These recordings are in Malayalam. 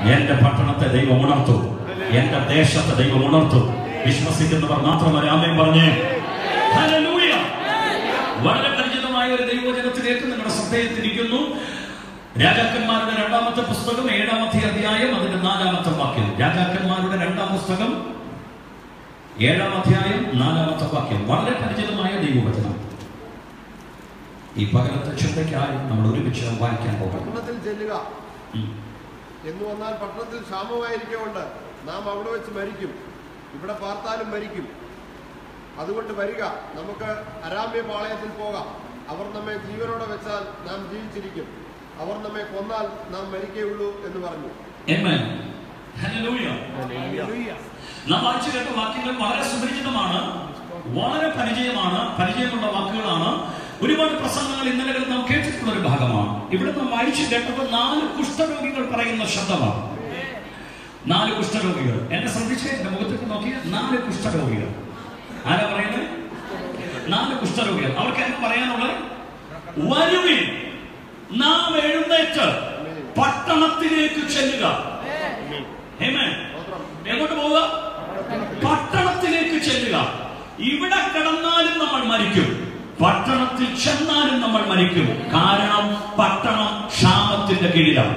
എന്റെ പട്ടണത്തെ ദൈവം ഉണർത്തു എന്റെ ദേശത്തെ ദൈവം ഉണർത്തു വിശ്വസിക്കുന്നവർ മാത്രമല്ല ആമേൻ പറഞ്ഞേ ഹല്ലേലൂയ. വളരെ പരിചിതമായ ഒരു ദൈവവചനത്തിലേക്ക് നിങ്ങളുടെ ശ്രദ്ധയെത്തിരിക്കുന്നു രാജാക്കന്മാരുടെ രണ്ടാമത്തെ പുസ്തകം ഏഴാമത്തെ അധ്യായം അതിന്റെ നാലാമത്തെ വാക്യം രാജാക്കന്മാരുടെ രണ്ടാം പുസ്തകം ഏഴാം അധ്യായം നാലാമത്തെ വാക്യം വളരെ പരിചിതമായ ദൈവവചനം ഈ പകരത്തെ ചിന്തയ്ക്കായി നമ്മൾ ഒരുമിച്ച് വായിക്കാൻ പോകണം പട്ടണത്തിൽ ചെല്ലുക ഉം. എന്ന് വന്നാൽ പട്ടണത്തിൽ ക്ഷാമമായിരിക്കൊണ്ട് നാം അവിടെ വെച്ച് മരിക്കും ഇവിടെ പാർത്താലും മരിക്കും അതുകൊണ്ട് വരിക നമുക്ക് അരാമ്യ പാളയത്തിൽ പോകാം അവർ നമ്മെ ജീവനോടെ വെച്ചാൽ നാം ജീവിച്ചിരിക്കും അവർ നമ്മെ കൊന്നാൽ നാം മരിക്കേയുള്ളൂ എന്ന് പറഞ്ഞു Amen. Hallelujah. നാം വായിച്ചു കേട്ട വാക്യങ്ങൾ വളരെ സുപരിചിതമാണ് വളരെ പരിചയമാണ് പരിചയമുള്ള വാക്കുകളാണ് ഒരുപാട് പ്രസംഗങ്ങൾ ഇന്നലകൾ നാം കേട്ടിട്ടുള്ള ഒരു ഭാഗമാണ് ഇവിടെ നാം വായിച്ചു കേട്ടത് നാല് കുഷ്ഠരോഗികൾ പറയുന്ന ശബ്ദമാണ് നാല് കുഷ്ഠരോഗികൾ എന്നെ ശ്രദ്ധിച്ച് എന്റെ മുഖത്തേക്ക് നോക്കിയ നാല് കുഷ്ഠരോഗികൾ ആരാ പറയുന്നത് നാല് കുഷ്ഠരോഗികൾ അവർക്ക് എന്താ പറയാനുള്ളത് വരുവിൻ നാം എഴുന്നേറ്റ് പട്ടണത്തിലേക്ക് ചെല്ലുക Amen. എങ്ങോട്ട് പോവുക പട്ടണത്തിലേക്ക് ചെല്ലുക ഇവിടെ കിടന്നാലും നമ്മൾ മരിക്കും പട്ടണത്തിൽ ചെന്നാലും നമ്മൾ മരിക്കും കാരണം പട്ടണം ക്ഷാമത്തിന്റെ കീഴിലാണ്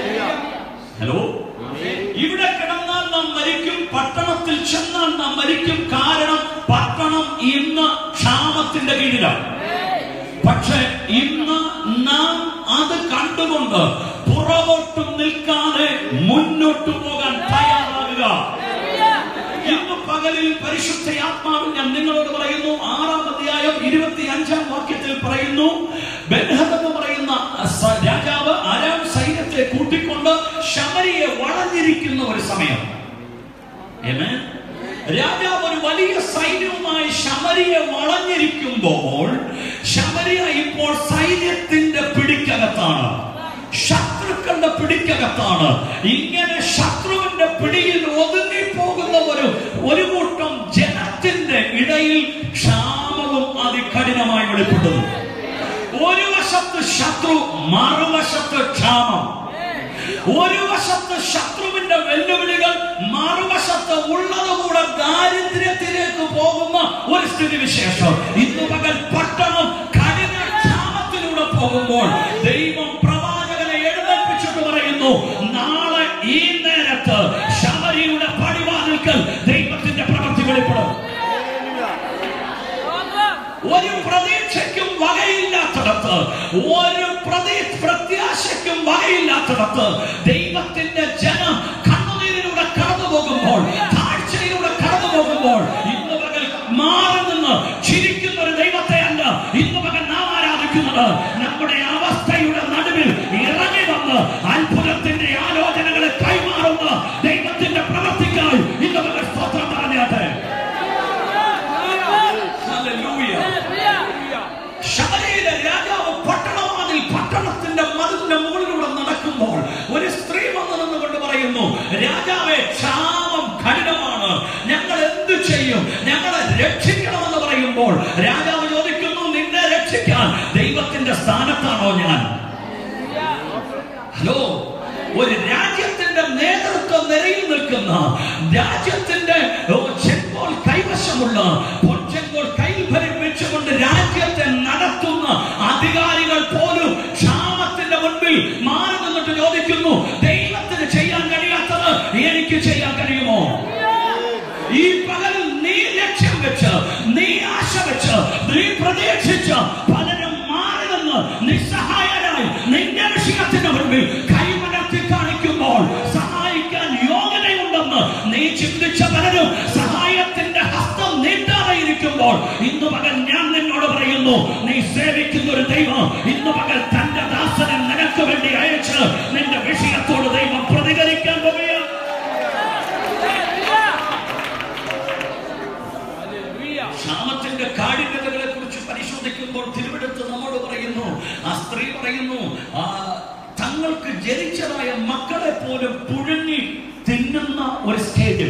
ഹലോ ഇവിടെ കിടന്നാൽ നാം മരിക്കും പട്ടണത്തിൽ ചെന്നാൽ നാം മരിക്കും കാരണം പട്ടണം ഇന്ന് ക്ഷാമത്തിന്റെ കീഴിലാണ് പക്ഷെ ഇന്ന് നാം അത് കണ്ടുകൊണ്ട് പുറകോട്ട് നിൽക്കാതെ മുന്നോട്ട് പോകാൻ തയ്യാറാകുക ഇന്ന് പകലിൽ പരിശുദ്ധ ആത്മാവിൽ ഞാൻ നിങ്ങളോട് പറയുന്നു ആറാം അധ്യായം ഇരുപത്തി അഞ്ചാം വാക്യത്തിൽ പറയുന്നു ബെൻഹദ് എന്ന് പറയുന്ന സ- രാജാവ് ആരാം സൈന്യത്തെ കൂട്ടിക്കൊണ്ട് ശബരിയെ വളഞ്ഞിരിക്കുന്ന ഒരു സമയം Amen. രാജാവ് ഒരു വലിയ സൈന്യവുമായി ശബരിയെ വളഞ്ഞിരിക്കുമ്പോൾ ശബരിയ ഇപ്പോൾ സൈന്യത്തിന്റെ പിടിക്കകത്താണ് ശത്രുക്കളുടെ പിടിക്കകത്താണ് ഇങ്ങനെ ശത്രുവിന്റെ പിടിയിൽ ഒതുങ്ങി പോകുന്ന ഒരു ഒരു കൂട്ടം ജനത്തിന്റെ ഇടയിൽ ക്ഷാമവും അതികഠിനമായി വെളിപ്പെടുന്നു ഒരു വശത്ത് ശത്രു മറുവശത്ത് ക്ഷാമം ഒരു വശത്ത് ശത്രുവിന്റെ വെല്ലുവിളികൾ മറുവശത്ത് ഉള്ളതുകൂടെ ദാരിദ്ര്യത്തിലേക്ക് പോകുന്ന ഒരു സ്ഥിതിവിശേഷം ഇന്ന് പകൽ പട്ടണം കഠിന ക്ഷാമത്തിലൂടെ പോകുമ്പോൾ ദൈവം പ്രവാചകനെ എഴുന്നേൽപ്പിച്ചിട്ട് പറയുന്നു നാളെ ഈ നേരത്ത് ശബരിയുടെ പടിവാതിൽക്കൽ ദൈവത്തിന്റെ പ്രവൃത്തി വെളിപ്പെടും ഒരു പ്രതീക്ഷയ്ക്കും വകയില്ലാത്തിടത്ത് ഒരു പ്രതീ പ്രത്യാശയ്ക്കും വകയില്ലാത്തിടത്ത് ദൈവത്തിന്റെ ജനം കണ്ണുനീരിലൂടെ കടന്നു പോകുമ്പോൾ താഴ്ചയിലൂടെ കടന്നു പോകുമ്പോൾ ഇന്ന് പകൽ മാറി നിന്ന് ചിരിക്കുന്ന ഒരു ദൈവത്തെ അല്ല ഇന്ന് പകൽ നാം ആരാധിക്കുന്നത് നമ്മുടെ അവസ്ഥയുടെ നടുവിൽ ഇറങ്ങി വന്ന് അത്ഭുതത്തിന്റെ ആലോചനകളെ കൈമാറുന്ന ദൈവത്തിന്റെ പ്രവർത്തിക്കായി ഇന്ന് പകൽ സ്തോത്രം പറഞ്ഞാട്ടെ Hallelujah. ശബരിയിലെ രാജാവ് പട്ടണവാതിൽ പട്ടണത്തിന്റെ മതിലിന്റെ മുകളിലൂടെ നടക്കുമ്പോൾ ഒരു സ്ത്രീ വന്നു നിന്നുകൊണ്ട് പറയുന്നു രാജാവെ ക്ഷാമം കഠിനമാണ് ഞങ്ങൾ എന്ത് ചെയ്യും ഞങ്ങളെ രക്ഷിക്കണമെന്ന് പറയുമ്പോൾ രാജാവ് ചോദിക്കുന്നു നിന്നെ രക്ഷിക്കാൻ ദൈവത്തിന്റെ സ്ഥാനത്താണോ ഞാൻ ഹലോ ഒരു രാജ്യത്തിന്റെ നേതൃത്വ നിരയിൽ നിൽക്കുന്ന രാജ്യത്തിന്റെ ഓ, ചെങ്കോൽ കൈവശമുള്ള പൊൻചെങ്കോൽ കയ്യിൽ ഭരം വെച്ചുകൊണ്ട് രാജ്യത്തെ നടത്തുന്ന അധികാരികൾ പോലും ക്ഷാമത്തിന്റെ മുൻപിൽ മാറി നിന്നിട്ട് ചോദിക്കുന്നു ദൈവത്തിന് ചെയ്യാൻ കഴിയാത്തത് എനിക്ക് ചെയ്യാൻ കഴിയുമോ ഈ പകലിൽ നീ ലക്ഷ്യം വെച്ച് നീ ആശ വെച്ച് നീ പ്രതീക്ഷിച്ച് പലരും മാറി നിന്ന് നിസ്സഹായരായി നിന്റെ വിഷയത്തിന്റെ മുൻപിൽ കൈമലർത്തി കാണിക്കുമ്പോൾ സഹായിക്കാൻ യോഗ്യതയുണ്ടെന്ന് നീ ചിന്തിച്ച പലരും സഹായത്തിന്റെ ഹസ്തം നീട്ടാതെ ഇരിക്കുമ്പോൾ ഇന്ന് പകൽ ഞാൻ നിന്നോട് പറയുന്നു നീ സേവിക്കുന്ന ഒരു ദൈവം ഇന്ന് പകൽ തന്റെ ദാസനെ നിനക്ക് വേണ്ടി അയച്ച് നിന്റെ വിഷയത്തോട് ദൈവം പ്രതികരിക്കാൻ പോവുകയാണ് ക്ഷാമത്തിന്റെ കാഠിന്യതകളെ കുറിച്ച് പരിശോധിക്കുമ്പോൾ തിരുവെടുത്ത് നമ്മോട് പറയുന്നു ആ സ്ത്രീ പറയുന്നു ആ തങ്ങൾക്ക് ജനിച്ചതായ മക്കളെ പോലും പുഴുങ്ങി തിന്നുന്ന ഒരു സ്റ്റേജിൽ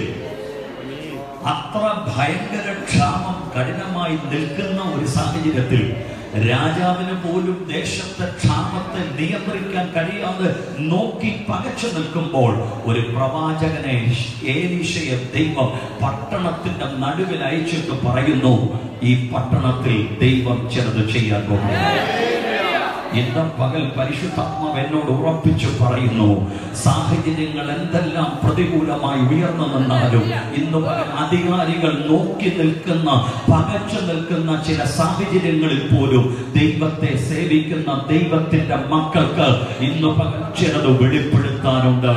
അത്ര ഭയങ്കര ക്ഷാമം കഠിനമായി നിൽക്കുന്ന ഒരു സാഹചര്യത്തിൽ രാജാവിന് പോലും ദേശത്തെ ക്ഷാമത്തെ നിയന്ത്രിക്കാൻ കഴിയാതെ നോക്കി പകച്ചു നിൽക്കുമ്പോൾ ഒരു പ്രവാചകനെ ഏലീശയെ ദൈവം പട്ടണത്തിന്റെ നടുവിൽ അയച്ചിട്ട് പറയുന്നു ഈ പട്ടണത്തിൽ ദൈവം ചിലത് ചെയ്യാൻ പോകുന്നു ഇന്ന് പകൽ പരിശുദ്ധാത്മാവ് എന്നോട് ഉറപ്പിച്ചു പറയുന്നു സാഹചര്യങ്ങൾ എന്തെല്ലാം പ്രതികൂലമായി ഉയർന്നു നിന്നാലും ഇന്ന് പകൽ അധികാരികൾ നോക്കി നിൽക്കുന്ന പകച്ചു നിൽക്കുന്ന ചില സാഹചര്യങ്ങളിൽ പോലും ദൈവത്തെ സേവിക്കുന്ന ദൈവത്തിന്റെ മക്കൾക്ക് ഇന്ന് പകൽ ചിലത് വെളിപ്പെടുത്താനുണ്ട്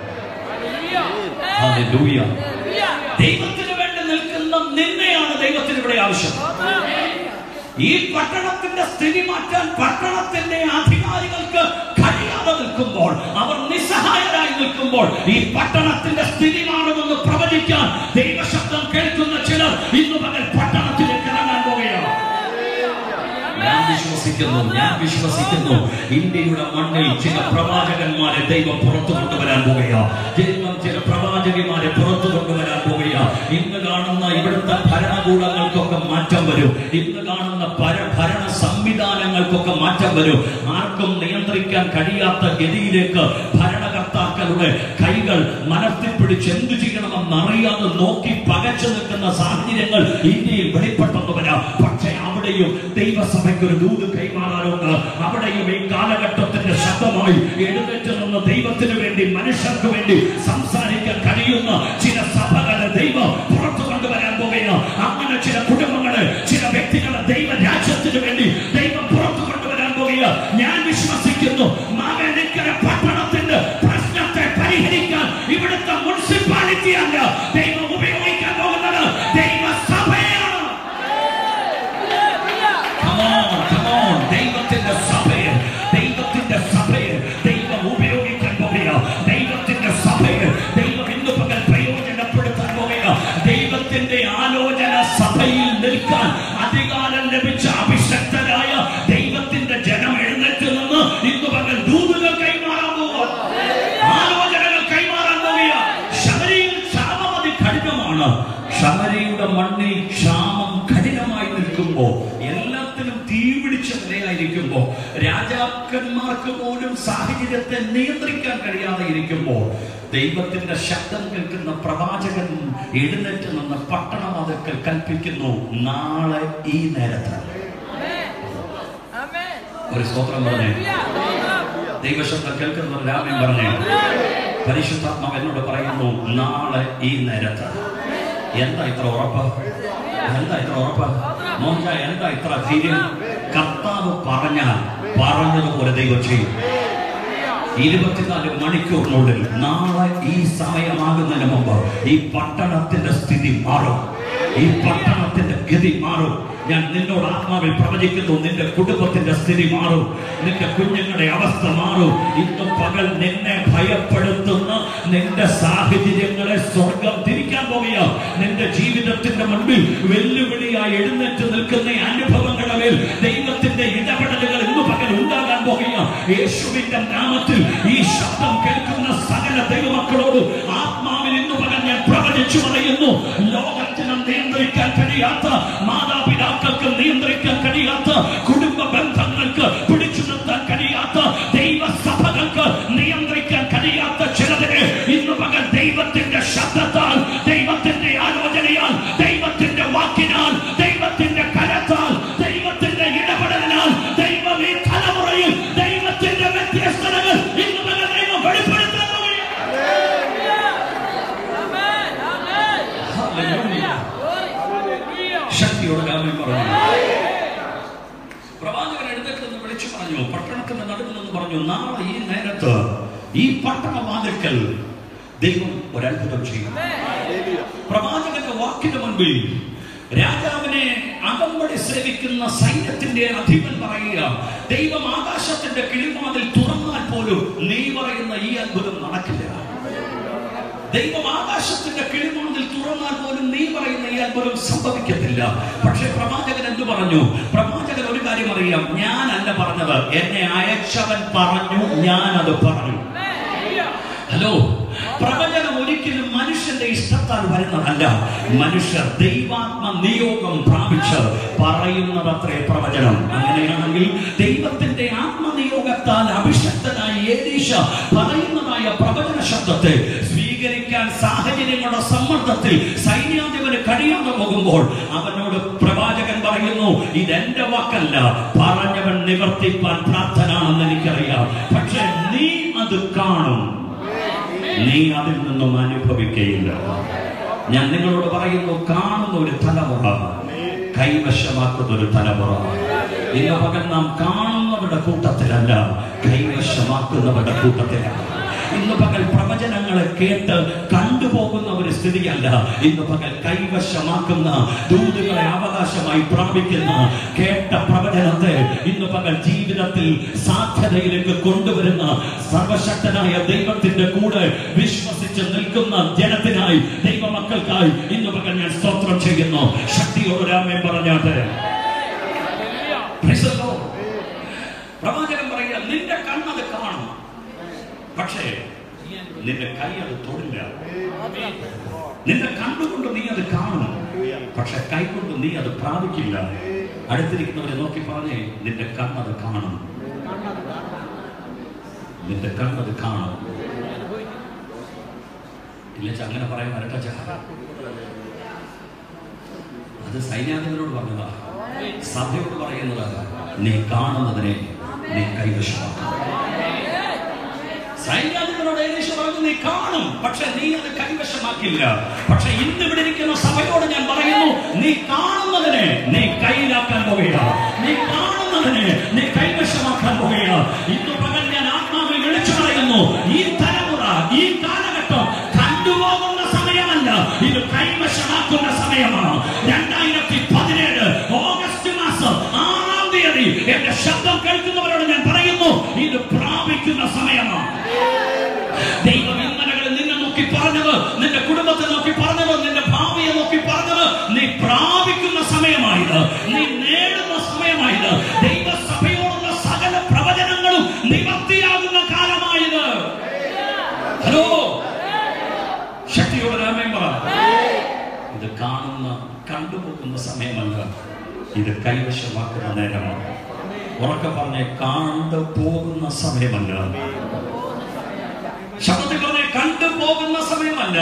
ഹല്ലേലൂയ. ദൈവത്തിന് വേണ്ടി നിൽക്കുന്ന നിന്നെയാണ് ദൈവത്തിന് ഇവിടെ ആവശ്യം ഈ പട്ടണത്തിന്റെ സ്ഥിതി മാറ്റാൻ പട്ടണത്തിന്റെ അധികാരികൾക്ക് കഴിയാതെ നിൽക്കുമ്പോൾ അവർ നിസ്സഹായരായി നിൽക്കുമ്പോൾ ഈ പട്ടണത്തിന്റെ സ്ഥിതി മാറുമെന്ന് പ്രവചിക്കാൻ ദൈവശബ്ദം കേൾക്കുന്ന ചിലർ ഇന്നു പകൽ പട്ടണത്തിലേക്ക് ഇറങ്ങാൻ പോകുകയാണ് ഞാൻ വിശ്വസിക്കുന്നു ഞാൻ വിശ്വസിക്കുന്നു ഇന്ത്യയുടെ മണ്ണിൽ ചില പ്രവാചകന്മാരെ ദൈവം പുറത്തു കൊണ്ടുവരാൻ പോകുക ദൈവം ചില പ്രവാചകന്മാരെ പുറത്തു കൊണ്ടുവരാൻ പോകുക ഇന്ന് കാണുന്ന ഇവിടുത്തെ ഭരണകൂടങ്ങൾക്കൊക്കെ മാറ്റം വരും ഇന്ന് കാണുന്ന പര ഭരണ സംവിധാനങ്ങൾക്കൊക്കെ മാറ്റം വരും ആർക്കും നിയന്ത്രിക്കാൻ കഴിയാത്ത ഗതിയിലേക്ക് ഭരണകർത്താക്കളുടെ കൈകൾ മനത്തിൽ പിടിച്ച് എന്തു ചെയ്യണമെന്ന് അറിയാതെ നോക്കി പകച്ചു നിൽക്കുന്ന സാഹചര്യങ്ങൾ ഇന്ത്യയിൽ വെളിപ്പെട്ടെന്ന് വരാം പക്ഷേ അവിടെയും ദൈവസഭയ്ക്ക് ഒരു ദൂത് കൈമാറാനുണ്ട് അവിടെയും ഈ കാലഘട്ടത്തിന്റെ ശബ്ദമായി എഴുന്നേറ്റ് നിന്ന് ദൈവത്തിന് വേണ്ടി മനുഷ്യർക്ക് വേണ്ടി സംസാരിക്കാൻ കഴിയുന്ന ചില സഭകളെ ദൈവം പുറത്തു കൊണ്ടുവരാൻ പോകുകയാണ് അങ്ങനെ ചില കുടുംബങ്ങളെ ചില വ്യക്തികളെ ദൈവ രാജ്യത്തിന് വേണ്ടി ദൈവം പുറത്തു കൊണ്ടുവരാൻ പോകുക ഞാൻ വിശ്വസിക്കുന്നു മാവേലിക്കര പട്ടണത്തിന്റെ പ്രശ്നത്തെ പരിഹരിക്കാൻ ഇവിടുത്തെ മുനിസിപ്പാലിറ്റി അല്ല ദൈവം ഉപയോഗിക്കാൻ പോകുന്നത് ദൈവസഭയാണ് Come on, come on. ദൈവത്തിന്റെ സഭയെ ദൈവത്തിന്റെ സഭയെ ദൈവം ഉപയോഗിക്കാൻ പോകുക ദൈവത്തിന്റെ സഭയെ ദൈവം ഇന്ന് പകൽ പ്രയോജനപ്പെടുത്താൻ പോകുക ദൈവത്തിന്റെ ആലോചന സഭയിൽ നിൽക്കാൻ അധികാരം ലഭിച്ച അഭിഷക്തരായ ദൈവത്തിന്റെ ജനം എഴുന്നേറ്റ് നിന്ന് ഇന്ന് പകൽ ദൂതുകൾ കൈമാറാൻ പോകുക ആലോചനകൾ കൈമാറാൻ പോകുക ശബരിയിൽ ക്ഷാമം അതികഠിനമാണ് ശബരിയുടെ മണ്ണിൽ ക്ഷാമം കഠിനമായി നിൽക്കുമ്പോ എല്ലാത്തിനും തീപിടിച്ച നിലയായിരിക്കുമ്പോ രാജാക്കന്മാർക്ക് പോലും സാഹചര്യത്തെ നിയന്ത്രിക്കാൻ കഴിയാതെ ഇരിക്കുമ്പോ ദൈവത്തിന്റെ ശബ്ദം കേൾക്കുന്ന പ്രവാചകൻ എഴുന്നേറ്റ് നിന്ന് പട്ടണമതക്കൽ കൽപ്പിക്കുന്നു നാളെ ഈ നേരത്ത് ഒരു സ്തോത്രം പറഞ്ഞേ ദൈവശബ്ദം കേൾക്കുന്ന രാമൻ പറഞ്ഞേ പരിശുദ്ധാത്മാവ് എന്നോട് പറയുന്നു നാളെ ഈ നേരത്ത് എന്താ ഇത്ര ഉറപ്പ് എന്താ ഇത്ര ഉറപ്പ് മോഹൻജ എന്താ ഇത്ര ധീര്യം കർത്താവ് പറഞ്ഞാൽ പറഞ്ഞതുപോലെ ദൈവം ചെയ്യും ഇരുപത്തിനാല് മണിക്കൂറിനുള്ളിൽ നാളെ ഈ സമയമാകുന്നതിന് മുമ്പ് ഈ പട്ടണത്തിന്റെ സ്ഥിതി മാറും ഈ പട്ടണത്തിന്റെ ഗതി മാറും ഞാൻ നിന്നോട് ആത്മാവിൽ പ്രവചിക്കുന്നു നിന്റെ കുടുംബത്തിന്റെ സ്ഥിതി മാറും നിന്റെ കുഞ്ഞുങ്ങളുടെ അവസ്ഥ മാറും ഇന്ന് പകൽ നിന്നെ ഭയപ്പെടുത്തുന്ന നിന്റെ സാഹചര്യങ്ങളെ സ്വർഗം തിരിക്കാൻ പോവുക നിന്റെ ജീവിതത്തിന്റെ മുൻപിൽ വെല്ലുവിളിയായി എഴുന്നേറ്റ് നിൽക്കുന്ന ഈ അനുഭവങ്ങളുടെ മേൽ ദൈവത്തിന്റെ ഇടപെടലുകൾ ഇന്ന് പകൽ ഉണ്ടാകാൻ പോകുക യേശുവിന്റെ നാമത്തിൽ ഈ ശബ്ദം കേൾക്കുന്ന സകല ദൈവമക്കളോട് ആത്മാവിൽ ഇന്ന് പകൽ ഞാൻ പ്രവചിച്ചു പറയുന്നു ലോകത്തിനും നിയന്ത്രിക്കാൻ കഴിയാത്ത മാതാപിതാക്കൾക്ക് നിയന്ത്രിക്കാൻ കഴിയാത്ത കുടുംബ ബന്ധങ്ങൾക്ക് പിടിച്ചു നിർത്താൻ കഴിയാത്ത ദൈവസഭകൾക്ക് നിയന്ത്രിക്കാൻ കഴിയാത്ത ചിലതിനെ ഇന്ന് പകൽ ദൈവത്തിന്റെ ശബ്ദത്താൽ ദൈവത്തിന്റെ ആലോചനയാൽ ദൈവത്തിന്റെ വാക്കിനാൽ ദൈവത്തിന്റെ കരത്താൽ ദൈവത്തിന്റെ ഇടപെടലിനാൽ ദൈവം ഈ തലമുറയിൽ ദൈവത്തിന്റെ വ്യത്യസ്തതകൾ ഇന്ന് പകൽ ദൈവം വെളിപ്പെടുത്താൻ പോവുകയാണ്. Hallelujah. ശക്തിയോടെ രാമൻ പറഞ്ഞു പ്രവാചകൻ എഴുന്നേറ്റ് നിന്ന് വിളിച്ചു പറഞ്ഞു പട്ടണത്തിന്റെ നടുവിൽ നിന്ന് പറഞ്ഞു നാളെ ഈ നേരത്ത് ഈ പട്ടണ വാതിൽക്കൽ ദൈവം ഒരത്ഭുതം ചെയ്യും പ്രവാചകന്റെ വാക്കിന് മുൻപിൽ രാജാവിനെ അകമ്പടി സേവിക്കുന്ന സൈന്യത്തിന്റെ അധിപൻ പറയുക ദൈവം ആകാശത്തിന്റെ കിളിമാതിൽ തുറന്നാൽ പോലും നീ പറയുന്ന ഈ അത്ഭുതം നടക്കില്ല ദൈവം ആകാശത്തിന്റെ കിളിമാതിൽ തുറന്നാൽ പോലും നീ പറയുന്ന ഈ അത്ഭുതം സംഭവിക്കത്തില്ല പക്ഷെ പ്രവാചകൻ എന്തു പറഞ്ഞു പ്രവാചകൻ ഒരു കാര്യം അറിയാം ഞാനല്ല പറഞ്ഞത് എന്നെ അയച്ചവൻ പറഞ്ഞു ഞാൻ അത് പറഞ്ഞു ഹലോ പ്രവചനം ഒരിക്കലും മനുഷ്യന്റെ ഇഷ്ടത്താൽ വരുന്നതല്ല മനുഷ്യർ ദൈവാത്മ നിയോഗം പ്രാപിച്ച് പറയുന്നതത്രേ പ്രവചനം അങ്ങനെയാണെങ്കിൽ ദൈവത്തിന്റെ ആത്മനിയോഗത്താൽ അഭിഷക്തനായ ഏലീശ പറയുന്നതായ പ്രവചന ശബ്ദത്തെ സ്വീകരിക്കാൻ സാഹചര്യങ്ങളുടെ സമ്മർദ്ദത്തിൽ സൈന്യാധിപന് കഴിയാതെ പോകുമ്പോൾ അവനോട് പ്രവാചകൻ പറയുന്നു ഇതെന്റെ വാക്കല്ല പറഞ്ഞവൻ നിവർത്തിപ്പാൻ പ്രാർത്ഥനാണെന്ന് എനിക്കറിയാം പക്ഷെ നീ അത് കാണും നീ അതിൽ നിന്നും അനുഭവിക്കുകയില്ല ഞാൻ നിങ്ങളോട് പറയുന്നു കാണുന്ന ഒരു തലമുറ കൈവശമാക്കുന്ന ഒരു തലമുറ ഇന്ന് പകൽ നാം കാണുന്നവരുടെ കൂട്ടത്തിലല്ല കൈവശമാക്കുന്നവരുടെ കൂട്ടത്തിലാണ് ഇന്ന് പകൽ പ്രവചനങ്ങളെ കേട്ട് കണ്ടുപോകുന്ന ഒരു സ്ഥിതിയല്ല ഇന്ന് പകൽ കൈവശമാക്കുന്ന ദൂതുകളെ അവകാശമായി പ്രാപിക്കുന്ന കേട്ട പ്രവചനത്തെ ഇന്ന് പകൽ ജീവിതത്തിൽ സാധ്യതയിലേക്ക് കൊണ്ടുവരുന്ന സർവശക്തനായ ദൈവത്തിന്റെ കൂടെ വിശ്വസിച്ച് നിൽക്കുന്ന ജനത്തിനായി ദൈവമക്കൾക്കായി ഇന്ന് പകൽ ഞാൻ സ്തോത്രം ചെയ്യുന്നു ശക്തിയോട് രാമൻ പറഞ്ഞാട്ട് Praise the Lord. പ്രവാചകൻ പറയുക നിന്റെ കണ്ണത് കാണും പക്ഷേ നിന്റെ കൈ അത് തൊടില്ല നിന്റെ കണ്ണുകൊണ്ട് നീ അത് കാണും പക്ഷെ കൈ കൊണ്ട് നീ അത് പ്രാപിക്കില്ല അടുത്തിരിക്കുന്നവരെ നോക്കി പറഞ്ഞേ നിന്റെ കണ്ണത് കാണും നിന്റെ കണ്ണത് കാണും ഇല്ല ച, അങ്ങനെ പറയാൻ വരട്ടെ ച. അത് സൈന്യാധിപനോട് പറഞ്ഞതാ സഭയോട് പറയുന്നത് നീ കാണുന്നതിനെ നീ കൈവശമാക്കും സൈന്യാധിപനോട് ഏകദേശം പറഞ്ഞു നീ കാണും പക്ഷെ നീ അത് കൈവശമാക്കില്ല പക്ഷെ ഇന്ന് ഇവിടെ ഇരിക്കുന്ന സഭയോട് ഞാൻ പറയുന്നു നീ കാണുന്നതിനെ നീ കയ്യിലാക്കാൻ പോവുകയാണ് നീ കാണുന്നതിനെ നീ കൈവശമാക്കാൻ പോവുകയാണ് ഇന്ന് പകൽ ഞാൻ ആത്മാവിൽ വിളിച്ചു പറയുന്നു ഈ തലമുറ ഈ കാലഘട്ടം കണ്ടുപോകുന്ന സമയമല്ല ഇത് കൈവശമാക്കുന്ന സമയമാണ് രണ്ടായിരത്തി പതിനേഴ് ഓഗസ്റ്റ് മാസം ആറാം തീയതി എന്റെ ശബ്ദം കേൾക്കുന്നവരോട് ഞാൻ പറയുന്നു ഇത് പ്രാപിക്കുന്ന സമയമാണ് ദൈവം ഇന്നലകളിൽ നിന്നെ നോക്കി പറഞ്ഞത് നിന്റെ കുടുംബത്തെ നോക്കി പറഞ്ഞത് നിന്റെ ഭാവിയെ നോക്കി പറഞ്ഞത് നീ പ്രാപിക്കുന്ന സമയമായത് നീ നേടുന്ന സമയമായത് ദൈവസഭയോടുള്ള സകല പ്രവചനങ്ങളും നിവർത്തിയാകുന്ന കാലമായത് ഹലോ ശക്തിയോട് രാമൻ പറ ഇത് കാണുന്ന കണ്ടുപോകുന്ന സമയമല്ല ഇത് കൈവശമാക്കുന്ന നേരമാണ് ഉറക്കെ പറഞ്ഞ് കണ്ടു പോകുന്ന സമയമല്ല ശബ്ദത്തിൽ പറഞ്ഞ് കണ്ടു പോകുന്ന സമയമല്ല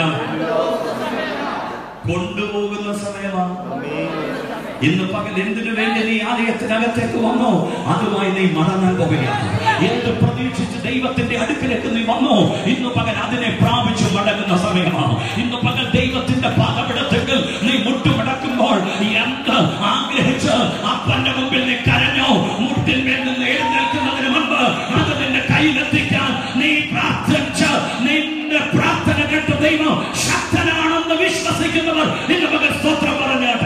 കൊണ്ടുപോകുന്ന സമയമാണ് ഇന്ന് പകൽ എന്തിനു വേണ്ടി നീ ആലയത്തിനകത്തേക്ക് വന്നോ അതുമായി നീ മടങ്ങാൻ പോകുകയാണ് എന്ത് പ്രതീക്ഷിച്ച് ദൈവത്തിന്റെ അടുക്കിലേക്ക് നീ വന്നോ ഇന്ന് പകൽ അതിനെ പ്രാപിച്ചു മടങ്ങുന്ന സമയമാണ് ഇന്ന് പകൽ ദൈവത്തിന്റെ പാതപിടത്തെങ്കിൽ നീ മുട്ടുമടക്കുമ്പോൾ എന്ത് ആഗ്രഹിച്ച് അപ്പന്റെ മുമ്പിൽ നീ കരഞ്ഞോ മുട്ടിന്മേൽ നിന്ന് എഴുന്നേൽക്കുന്നതിന് മുമ്പ് അത് നിന്റെ കയ്യിലെത്തിക്കാൻ നീ പ്രാർത്ഥിച്ച് നിന്റെ പ്രാർത്ഥന കേട്ട് ദൈവം ശക്തനാണെന്ന് വിശ്വസിക്കുന്നവർ നിന്റെ മകൻ സ്തോത്രം പറഞ്ഞാട്ടെ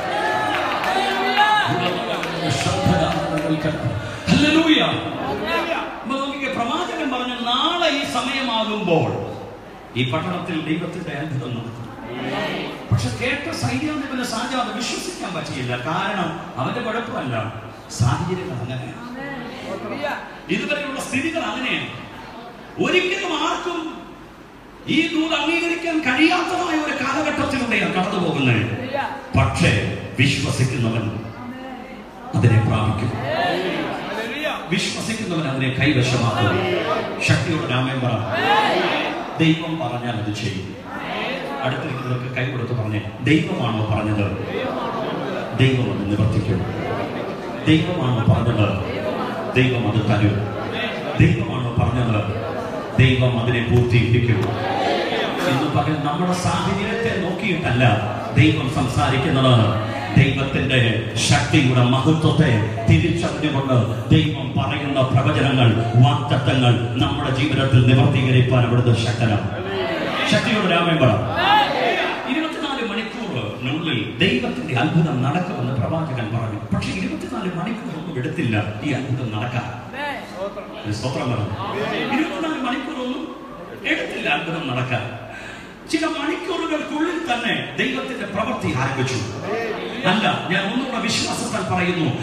ഹല്ലേലൂയ. അപ്പൊ നോക്കിക്കേ, പ്രവാചകൻ പറഞ്ഞു നാളെ ഈ സമയമാകുമ്പോൾ ഈ പട്ടണത്തിൽ ദൈവത്തിന്റെ അത്ഭുതം നടക്കും പക്ഷെ കേട്ട സൈന്യാധിപന് സാജാത് വിശ്വസിക്കാൻ പറ്റിയില്ല കാരണം അവന്റെ കുഴപ്പമല്ല സാഹചര്യങ്ങൾ അങ്ങനെയാണ് ഇതുവരെയുള്ള സ്ഥിതികൾ അങ്ങനെയാണ് ഒരിക്കലും ആർക്കും ഈ ദൂത് അംഗീകരിക്കാൻ കഴിയാത്തതായ ഒരു കാലഘട്ടത്തിലൂടെയാണ് കടന്നു പോകുന്നത് പക്ഷേ വിശ്വസിക്കുന്നവൻ അതിനെ പ്രാപിക്കും വിശ്വസിക്കുന്നവൻ അതിനെ കൈവശമാക്കും ശക്തിയോടെ രാമൻ പറ ദൈവം പറഞ്ഞാൽ അത് ചെയ്യും അടുത്തിരിക്കുന്നവർക്ക് കൈ കൊടുത്ത് പറഞ്ഞേ ദൈവമാണോ പറഞ്ഞത് ദൈവം അത് നിവർത്തിക്കും ദൈവമാണോ പറഞ്ഞത് ദൈവം അത് തരും ദൈവമാണോ പറഞ്ഞത് ദൈവം അതിനെ പൂർത്തീകരിക്കും ഇന്ന് പകൽ നമ്മുടെ സാഹചര്യത്തെ നോക്കിയിട്ടല്ല ദൈവം സംസാരിക്കുന്നത് ദൈവത്തിന്റെ ശക്തിയുടെ മഹത്വത്തെ തിരിച്ചറിഞ്ഞുകൊണ്ട് ദൈവം പറയുന്ന പ്രവചനങ്ങൾ വാക്തത്വങ്ങൾ നമ്മുടെ ജീവിതത്തിൽ നിവർത്തീകരിക്കാൻ അവിടുത്തെ ശക്തനാണ് ശക്തിയോട് രാമൻ പറ ഇരുപത്തിനാല് മണിക്കൂറിനുള്ളിൽ ദൈവത്തിന്റെ അത്ഭുതം നടക്കുമെന്ന് പ്രവാചകൻ പറഞ്ഞു പക്ഷെ ഇരുപത്തിനാല് മണിക്കൂറൊന്നും എടുത്തില്ല ഈ അത്ഭുതം നടക്കാൻ ഒരു സ്തോത്രം പറഞ്ഞു ഇരുപത്തിനാല് മണിക്കൂറൊന്നും എടുത്തില്ല അത്ഭുതം നടക്കാൻ ചില മണിക്കൂറുകൾക്കുള്ളിൽ തന്നെ ദൈവത്തിന്റെ പ്രവൃത്തി ആരംഭിച്ചു അല്ല ഞാൻ ഒന്നുകൂടെ വിശ്വാസത്താൽ പറയുന്നു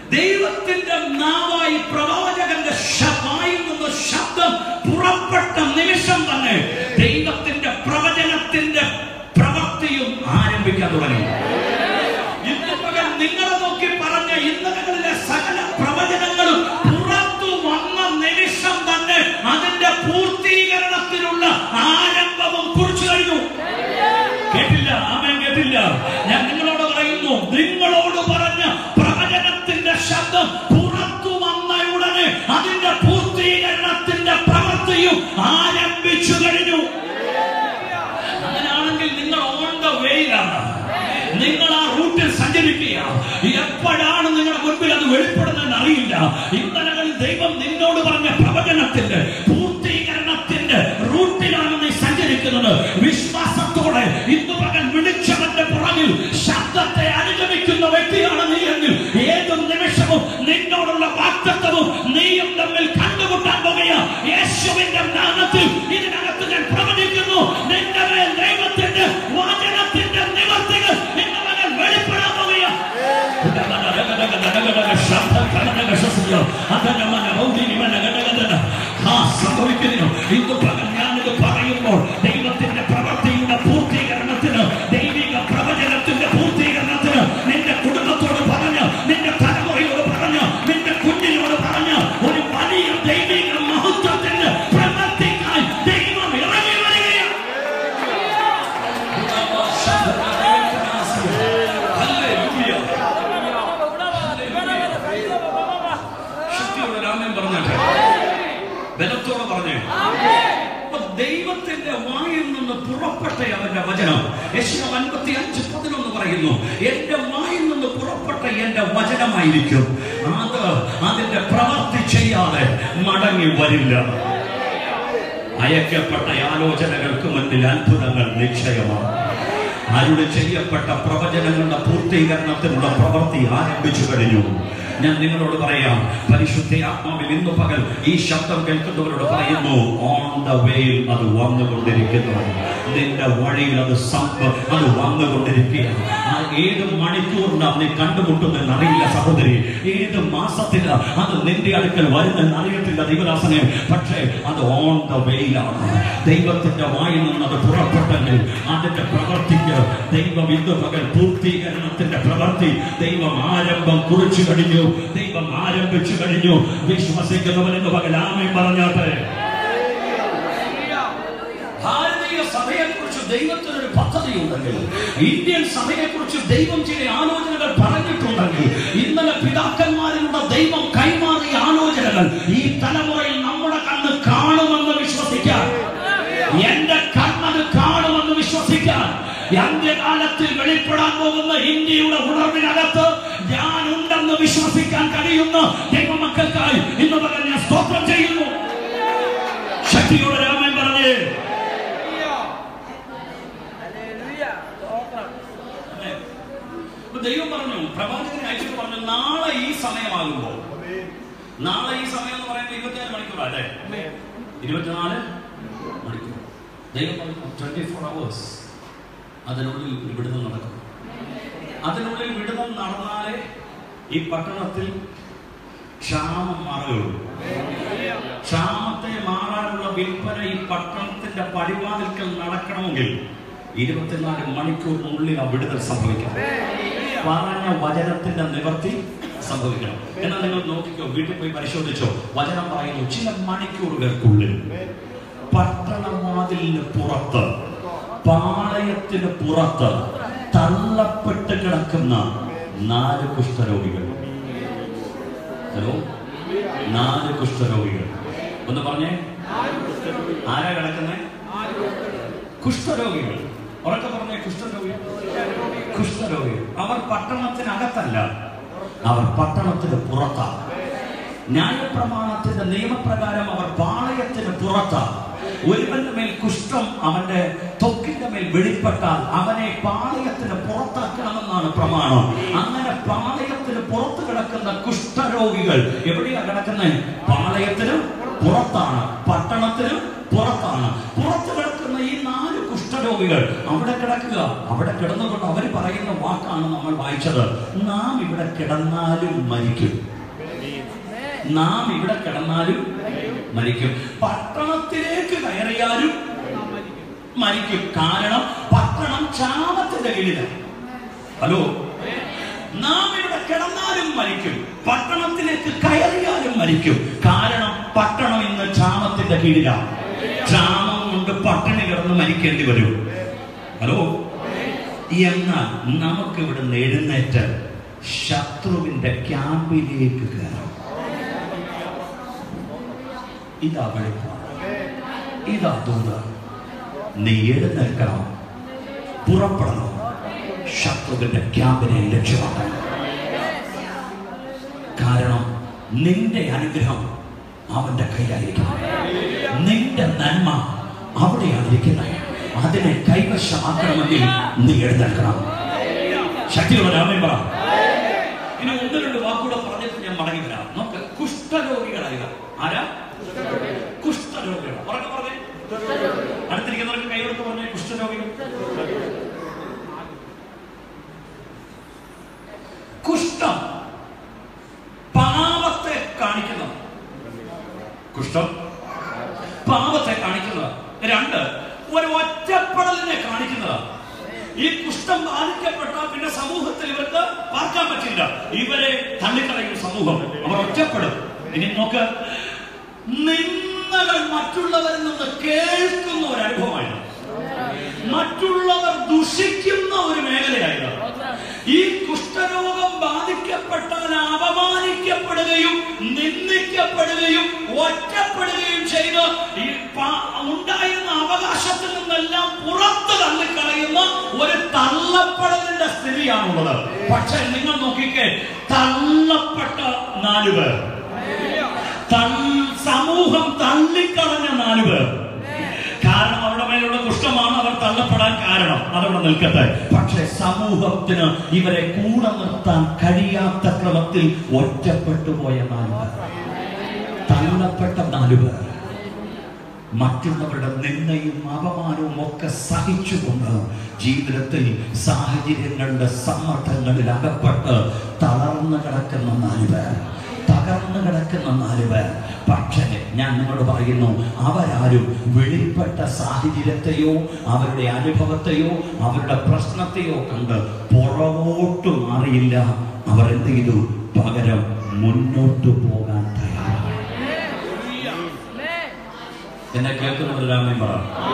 ദൈവത്തിന്റെ നാവായി പ്രവാചകന്റെ ശ- വായിൽ നിന്ന് ശബ്ദം പുറപ്പെട്ട നിമിഷം തന്നെ ദൈവത്തിന്റെ പ്രവചനത്തിന്റെ പ്രവൃത്തിയും ആരംഭിക്കാൻ തുടങ്ങി ഇന്ന് പകൽ നിങ്ങളെ നോക്കി പറഞ്ഞ ഇന്നലകളിലെ സകല പ്രവചനങ്ങളും പുറത്തു വന്ന നിമിഷം തന്നെ അതിന്റെ പൂർത്തീകരണത്തിനുള്ള ആരംഭവും കുറിച്ചു കഴിഞ്ഞു കേട്ടില്ല ആമൻ കേട്ടില്ല ഞാൻ നിങ്ങളോട് പറയുന്നു നിങ്ങളോട് പറഞ്ഞ പ്രവചനത്തിന്റെ ശബ്ദം പുറത്തു വന്ന ഉടനെ അതിന്റെ പൂർത്തീകരണത്തിന്റെ പ്രവൃത്തിയും ആരംഭിച്ചു കഴിഞ്ഞു അങ്ങനെയാണെങ്കിൽ നിങ്ങൾ ഓൺ ദ വേയിലാണ് നിങ്ങൾ ആ റൂട്ടിൽ സഞ്ചരിക്കുക എപ്പോഴാണ് നിങ്ങളുടെ മുൻപിൽ അത് വെളിപ്പെടുന്നതെന്ന് അറിയില്ല ഇന്നലകളിൽ ദൈവം നിന്നോട് പറഞ്ഞ പ്രവചനത്തിന്റെ പൂർത്തീകരണത്തിന്റെ റൂട്ടിലാണ് നീ സഞ്ചരിക്കുന്നത് വിശ്വാസത്തോടെ ഇന്ന് പകൽ വിളിച്ചവന്റെ പുറകിൽ ശബ്ദത്തെ അനുഗമിക്കുന്ന വ്യക്തിയാണ് നീ എങ്കിൽ ഏത് നിമിഷവും നിന്നോടുള്ള വാക്തത്വവും നീയും തമ്മിൽ കണ്ടുമുട്ടാൻ പോകുക യേശുവിന്റെ നാമത്തിൽ ഇതിനകത്ത് ഞാൻ പ്രവചിക്കുന്നു നിന്റെ മേൽ ദൈവത്തിന്റെ വചനത്തിന്റെ നിവർത്തികൾ നിന്റെ മകൻ വെളിപ്പെടാൻ പോകുക ആ സംഭവിക്കുന്നു ഇന്ന് പകൽ ഞാനിത് പറയുമ്പോൾ ദൈവത്തിന്റെ പ്രവൃത്തിയുടെ പൂർത്തീകരണത്തിന് ദൈവിക പ്രവചനത്തിന്റെ പൂർത്തീകരണത്തിന് നിന്റെ കുടുംബത്തോട് പറഞ്ഞ് നിന്റെ തലമുറയോട് പറഞ്ഞ് നിന്റെ കുഞ്ഞിനോട് പറഞ്ഞ് ഒരു വലിയ ദൈവിക മഹത്വത്തിന്റെ പ്രവൃത്തിക്കായി ദൈവം ഇറങ്ങി വരികയാണ് Hallelujah. ശക്തിയോടെ രാമൻ പറഞ്ഞാട്ടെ ബലത്തോടെ പറഞ്ഞേ അപ്പൊ ദൈവത്തിന്റെ വായിൽ നിന്ന് പുറപ്പെട്ട അവന്റെ വചനം യശ്വ അൻപത്തി അഞ്ച് പതിനൊന്ന് പറയുന്നു എന്റെ വായിൽ നിന്ന് പുറപ്പെട്ട എന്റെ വചനമായിരിക്കും അത് അതിന്റെ പ്രവർത്തി ചെയ്യാതെ മടങ്ങി വരില്ല അയക്കപ്പെട്ട ആലോചനകൾക്ക് മുന്നിൽ അത്ഭുതങ്ങൾ നിശ്ചയമാണ് അരുളി ചെയ്യപ്പെട്ട പ്രവചനങ്ങളുടെ പൂർത്തീകരണത്തിനുള്ള പ്രവൃത്തി ആരംഭിച്ചു കഴിഞ്ഞു ഞാൻ നിങ്ങളോട് പറയാം പരിശുദ്ധ ആത്മാവിൽ ഇന്ന് പകൽ ഈ ശബ്ദം കേൾക്കുന്നവരോട് പറയുന്നു ഓൺ ദ വേയിൽ അത് വന്നുകൊണ്ടിരിക്കുന്നു നിന്റെ വഴിയിൽ അത് സംഭ അത് വന്നുകൊണ്ടിരിക്കുകയാണ് ആ ഏത് മണിക്കൂറിനാണ് നീ കണ്ടുമുട്ടുമെന്ന് അറിയില്ല സഹോദരി ഏത് മാസത്തില് അത് നിന്റെ അടുക്കൽ വരുന്നെന്ന് അറിയത്തില്ല ദൈവദാസനെ പക്ഷേ അത് ഓൺ ദ വേയിലാണ് ദൈവത്തിന്റെ വായിൽ നിന്ന് അത് പുറപ്പെട്ടെങ്കിൽ അതിന്റെ പ്രവർത്തിക്ക് ദൈവം ഇന്ന് പകൽ പൂർത്തീകരണത്തിന്റെ പ്രവൃത്തി ദൈവം ആരംഭം കുറിച്ചു കഴിഞ്ഞു ദൈവം ആരംഭിച്ചു കഴിഞ്ഞു വിശ്വസിക്കുന്നവൻ ഇന്ന് പകൽ ആമയും പറഞ്ഞാട്ടെ ഭാരതീയ സഭയെക്കുറിച്ച് ദൈവത്തിനൊരു പദ്ധതിയുണ്ടെങ്കിൽ ഇന്ത്യൻ സഭയെക്കുറിച്ച് ദൈവം ചില ആലോചനകൾ പറഞ്ഞിട്ടുണ്ടെങ്കിൽ ഇന്നലെ പിതാക്കന്മാരിലൂടെ ദൈവം കൈമാറിയ ആലോചനകൾ ഈ തലമുറയിൽ നമ്മുടെ കണ്ണ് കാണുമെന്ന് വിശ്വസിക്കാൻ എന്റെ കണ്ണത് കാണുമെന്ന് വിശ്വസിക്കാൻ അന്ത്യകാലത്തിൽ വെളിപ്പെടാൻ പോകുന്ന ഇന്ത്യയുടെ ഉണർവിനകത്ത് ഞാനുണ്ടെന്ന് വിശ്വസിക്കാൻ കഴിയുന്ന ദൈവമക്കൾക്കായി ഇന്ന് പകൽ ഞാൻ സ്തോത്രം ചെയ്യുന്നു ശക്തിയോടെ രാമൻ പറഞ്ഞേ അപ്പൊ ദൈവം പറഞ്ഞു പ്രവാചകനെ അയച്ചിട്ട് പറഞ്ഞു നാളെ ഈ സമയമാകുമ്പോൾ നാളെ ഈ സമയം എന്ന് പറയുമ്പോൾ ഇരുപത്തിനാല് മണിക്കൂർ അല്ലേ ഇരുപത്തിനാല് മണിക്കൂർ ദൈവം പറഞ്ഞു ട്വന്റി ഫോർ അവേഴ്സ് അതിനുള്ളിൽ ഒരു വിടുതൽ നടക്കും അതിനുള്ളിൽ വിടുതൽ നടന്നാലേ ഈ പട്ടണത്തിൽ ക്ഷാമം മാറുകയുള്ളൂ ക്ഷാമത്തെ മാറാനുള്ള വിൽപ്പന ഈ പട്ടണത്തിന്റെ പടിവാതിൽക്കൽ നടക്കണമെങ്കിൽ ഇരുപത്തിനാല് മണിക്കൂറിനുള്ളിൽ ആ വിടുതൽ സംഭവിക്കണം പറഞ്ഞ വചനത്തിന്റെ നിവർത്തി സംഭവിക്കണം എന്നാൽ നിങ്ങൾ നോക്കിക്കോ വീട്ടിൽ പോയി പരിശോധിച്ചോ വചനം പറയുന്നു ചില മണിക്കൂറുകൾക്കുള്ളിൽ പട്ടണവാതിലിന് പുറത്ത് പാളയത്തിന് പുറത്ത് തള്ളപ്പെട്ട് കിടക്കുന്ന നാല് കുഷ്ഠരോഗികൾ ഹലോ നാല് കുഷ്ഠരോഗികൾ ഒന്ന് പറഞ്ഞേ ആരാ കിടക്കുന്നേ കുഷ്ഠരോഗികൾ ഉറക്കെ പറഞ്ഞേ കുഷ്ഠരോഗികൾ കുഷ്ഠരോഗികൾ അവർ പട്ടണത്തിനകത്തല്ല അവർ പട്ടണത്തിന് പുറത്താണ് ന്യായപ്രമാണത്തിന്റെ നിയമപ്രകാരം അവർ പാളയത്തിന് പുറത്താണ് ഒരുവന്റെ മേൽ കുഷ്ഠം അവന്റെ തൊക്കിന്റെ മേൽ വെളിപ്പെട്ടാൽ അവനെ പാളയത്തിന് പുറത്താക്കണമെന്നാണ് പ്രമാണം അങ്ങനെ പാളയത്തിന് പുറത്ത് കിടക്കുന്ന കുഷ്ഠരോഗികൾ എവിടെയാ കിടക്കുന്നത് പാളയത്തിന് പുറത്താണ് പട്ടണത്തിന് പുറത്താണ് പുറത്ത് കിടക്കുന്ന ഈ നാല് കുഷ്ഠരോഗികൾ കുഷ്ഠരോഗികൾ അവിടെ കിടക്കുക അവിടെ കിടന്നുകൊണ്ട് അവർ പറയുന്ന വാക്കാണ് നമ്മൾ വായിച്ചത് നാം ഇവിടെ കിടന്നാലും മരിക്കും നാം ഇവിടെ കിടന്നാലും മരിക്കും പട്ടണത്തിലേക്ക് കയറിയാലും മരിക്കും കാരണം പട്ടണം ക്ഷാമത്തിന്റെ കീഴിലാണ് ഹലോ നാം ഇവിടെ കിടന്നാലും മരിക്കും പട്ടണത്തിലേക്ക് കയറിയാലും മരിക്കും കാരണം പട്ടണം ഇന്ന് ക്ഷാമത്തിന്റെ കീഴിലാണ് ക്ഷാമം കൊണ്ട് പട്ടിണി കിടന്ന് മരിക്കേണ്ടി വരും ഹലോ എന്നാൽ നമുക്ക് ഇവിടെ എഴുന്നേറ്റ് ശത്രുവിന്റെ ക്യാമ്പിലേക്ക് കയറാം ഇതാ വെളിപ്പാട് ഇതാ ദൂത നീ എഴുന്നേൽക്കണം പുറപ്പെടണം ശത്രുവിന്റെ ക്യാമ്പിനെ ലക്ഷ്യമാക്കണം കാരണം നിന്റെ അനുഗ്രഹം അവന്റെ കയ്യിലായിരിക്കണം നിന്റെ നന്മ അവിടെയാണ് ഇരിക്കുന്നത് അതിനെ കൈവശമാക്കണമെങ്കിൽ നീ എഴുന്നേൽക്കണം ശക്തിയുള്ള രാമൻ പറ ഇനി ഒന്ന് രണ്ട് വാക്കുകൂടെ പറഞ്ഞിട്ട് ഞാൻ മടങ്ങി വരാം നമുക്ക് കുഷ്ഠരോഗികളായ ആരാ കുഷ്ഠരോഗികൾ പറഞ്ഞ പറഞ്ഞേ അടുത്തിരിക്കുന്നവർക്ക് കൈകൊടുത്ത് പറഞ്ഞേ കുഷ്ഠരോഗികൾ കുഷ്ഠം പാപത്തെ കാണിക്കുന്നത് കുഷ്ഠം പാപത്തെ കാണിക്കുന്നത് രണ്ട് ഒരു ഒറ്റപ്പെടലിനെ കാണിക്കുന്നത് ഈ കുഷ്ഠം ബാധിക്കപ്പെട്ടാൽ പിന്നെ സമൂഹത്തിൽ ഇവർക്ക് പാർക്കാൻ പറ്റില്ല ഇവരെ തള്ളിക്കളയും സമൂഹം അവർ ഒറ്റപ്പെടും ഇനി നോക്ക് നിന്ദകൾ മറ്റുള്ളവരിൽ നിന്ന് കേൾക്കുന്ന ഒരു അനുഭവമായിരുന്നു മറ്റുള്ളവർ ദുഷിക്കുന്ന ഒരു മേഖലയായിരുന്നു ഈ കുഷ്ഠരോഗം ബാധിക്കപ്പെട്ടാൽ അപമാനിക്കപ്പെടുകയും നിന്ദിക്കപ്പെടുകയും ഒറ്റപ്പെടുകയും ചെയ്ത് ഈ പ- ഉണ്ടായിരുന്ന അവകാശത്തിൽ നിന്നെല്ലാം പുറത്ത് തള്ളിക്കളയുന്ന ഒരു തള്ളപ്പെടലിന്റെ സ്ഥിതിയാണുള്ളത് പക്ഷെ നിങ്ങൾ നോക്കിക്കേ തള്ളപ്പെട്ട നാലുപേർ തൾ- സമൂഹം തള്ളിക്കളഞ്ഞ നാലുപേർ കാരണം അവരുടെ മേലുള്ള കുഷ്ഠമാണ് അവർ തള്ളപ്പെടാൻ കാരണം അതവിടെ നിൽക്കട്ടെ പക്ഷെ സമൂഹത്തിന് ഇവരെ കൂടെ നിർത്താൻ കഴിയാത്ത ക്രമത്തിൽ ഒറ്റപ്പെട്ടു പോയ നാലുപേർ തള്ളപ്പെട്ട നാലുപേർ മറ്റുള്ളവരുടെ നിന്ദയും അപമാനവും ഒക്കെ സഹിച്ചുകൊണ്ട് ജീവിതത്തിൽ സാഹചര്യങ്ങളുടെ സമ്മർദ്ദങ്ങളിൽ അകപ്പെട്ട് തളർന്നു കിടക്കുന്ന നാലുപേർ തകർന്നു കിടക്കുന്ന നാലുപേർ പക്ഷേ ഞാൻ നിങ്ങളോട് പറയുന്നു അവരാരും വെളിപ്പെട്ട സാഹചര്യത്തെയോ അവരുടെ അനുഭവത്തെയോ അവരുടെ പ്രശ്നത്തെയോ കണ്ട് പുറകോട്ട് മാറിയില്ല അവർ എന്ത് ചെയ്തു പകരം മുന്നോട്ട് പോകാൻ തയ്യാറായി എന്നെ കേൾക്കുന്നവരെല്ലാമേ പറ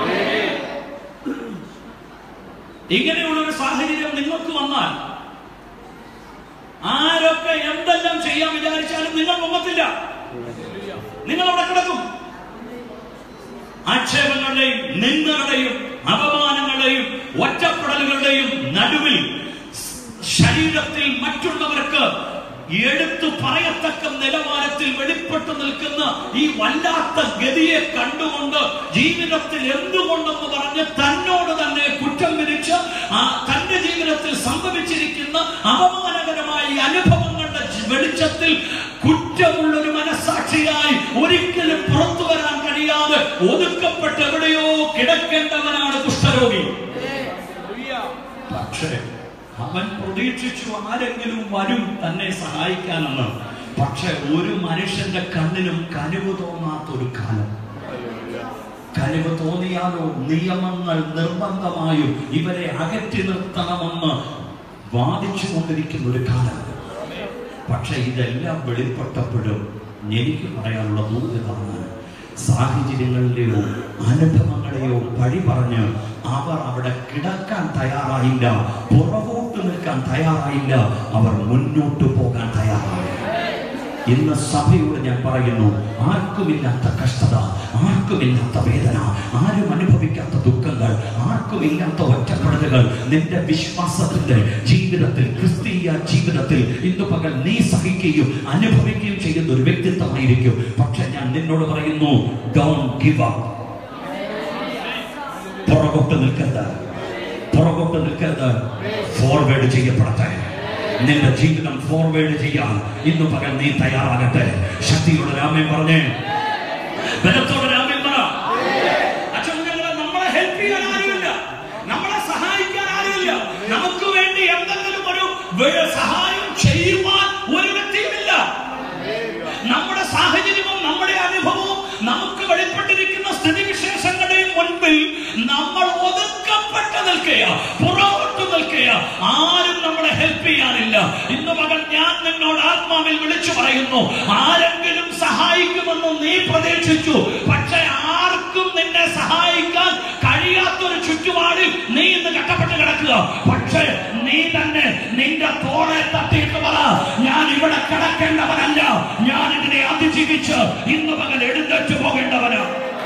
ഇങ്ങനെയുള്ള ഒരു സാഹചര്യം നിങ്ങൾക്ക് വന്നാൽ ആരൊക്കെ എന്തെല്ലാം ചെയ്യാൻ വിചാരിച്ചാലും നിങ്ങൾ പൊങ്ങത്തില്ല നിങ്ങൾ അവിടെ കിടക്കും ആക്ഷേപങ്ങളുടെയും നിന്ദകളുടെയും അപമാനങ്ങളുടെയും ഒറ്റപ്പെടലുകളുടെയും നടുവിൽ ശരീരത്തിൽ മറ്റുള്ളവർക്ക് എടുത്തു പറയത്തക്ക നിലവാരത്തിൽ വെളിപ്പെട്ടു നിൽക്കുന്ന ഈ വല്ലാത്ത ഗതിയെ കണ്ടുകൊണ്ട് ജീവിതത്തിൽ എന്തുകൊണ്ടെന്ന് പറഞ്ഞ് തന്നോട് തന്നെ കുറ്റം വിരിച്ച് ആ തന്റെ ജീവിതത്തിൽ സംഭവിച്ചിരിക്കുന്ന അപമാനകരമായ ഈ അനുഭവങ്ങളുടെ ജി- വെളിച്ചത്തിൽ കുറ്റമുള്ള ഒരു മനസാക്ഷിയായി ഒരിക്കലും പുറത്തു വരാൻ കഴിയാതെ ഒതുക്കപ്പെട്ട് എവിടെയോ കിടക്കേണ്ടവനാണ് കുഷ്ഠരോഗി പക്ഷേ അവൻ പ്രതീക്ഷിച്ചു ആരെങ്കിലും വരും തന്നെ സഹായിക്കാനെന്ന് പക്ഷെ ഒരു മനുഷ്യന്റെ കണ്ണിനും കനിവ് തോന്നാത്ത ഒരു കാലം കനിവ് തോന്നിയാലോ നിയമങ്ങൾ നിർബന്ധമായും ഇവരെ അകറ്റി നിർത്തണമെന്ന് വാദിച്ചു കൊണ്ടിരിക്കുന്ന ഒരു കാലം പക്ഷെ ഇതെല്ലാം വെളിപ്പെട്ടപ്പോഴും എനിക്ക് പറയാനുള്ള ദൂരതാണ് സാഹചര്യങ്ങളിലെയോ അനുഭവങ്ങളെയോ പഴി പറഞ്ഞ് അവർ അവിടെ കിടക്കാൻ തയ്യാറായില്ല പുറകോട്ട് നിൽക്കാൻ തയ്യാറായില്ല അവർ മുന്നോട്ട് പോകാൻ തയ്യാറായി ഇന്ന് സഭയോട് ഞാൻ പറയുന്നു ആർക്കുമില്ലാത്ത കഷ്ടത ആർക്കുമില്ലാത്ത വേദന ആരും അനുഭവിക്കാത്ത ദുഃഖങ്ങൾ ആർക്കുമില്ലാത്ത ഒറ്റപ്പെടലുകൾ നിന്റെ വിശ്വാസത്തിന്റെ ജീവിതത്തിൽ ക്രിസ്തീയ ജീവിതത്തിൽ ഇന്ന് പകൽ നീ സഹിക്കുകയും അനുഭവിക്കുകയും ചെയ്യുന്ന ഒരു വ്യക്തിത്വമായിരിക്കും പക്ഷെ ഞാൻ നിന്നോട് പറയുന്നു ഡോൺ ഗിവ് അപ്പ് പുറകോട്ട് നിൽക്കരുത് പുറകോട്ട് നിൽക്കരുത് ഫോർവേഡ് ചെയ്യപ്പെടട്ടെ നിന്റെ ജീവിതം ഫോർവേഡ് ചെയ്യാൻ ഇന്ന് പകൽ നീ തയ്യാറാകട്ടെ ശക്തിയുള്ള രാമൻ പറഞ്ഞേ ബലത്തോടെ രാമൻ പറ അച്ഛൻ ഞങ്ങളെ നമ്മളെ ഹെൽപ്പ് ചെയ്യാൻ ആരുമില്ല വേ- സഹായം ചെയ്യുവാൻ ഒരു വ്യക്തിയുമില്ല നമ്മുടെ സാഹചര്യവും നമ്മുടെ അനുഭവവും നമുക്ക് വെളിപ്പെട്ടിരിക്കുന്ന സ്ഥിതിവിശേഷങ്ങളുടെയും മുൻപിൽ നമ്മൾ ഒതുക്കപ്പെട്ട് നിൽക്കുക പുറകോട്ട് നിൽക്കുക ആരും നമ്മളെ ഹെൽപ്പ് ചെയ്യാനില്ല ഇന്ന് മകൻ ഞാൻ നിന്നോട് ആത്മാവിൽ വിളിച്ചു പറയുന്നു ആരെങ്കിലും സഹായിക്കുമെന്ന് നീ പ്രതീക്ഷിച്ചു പക്ഷെ ആർക്കും നിന്നെ സഹായിക്കാൻ കഴിയാത്തൊരു ചുറ്റുപാടിൽ നീ ഇന്ന് കട്ടപ്പെട്ട് കിടക്കുക പക്ഷേ നീ തന്നെ നിന്റെ തോളെ തട്ടിയിട്ട് പറ ഞാൻ ഇവിടെ കിടക്കേണ്ടവനല്ല ഞാൻ ഇതിനെ അതിജീവിച്ച് ഇന്ന് പകൽ എഴുന്നേറ്റ് പോകേണ്ടവനാ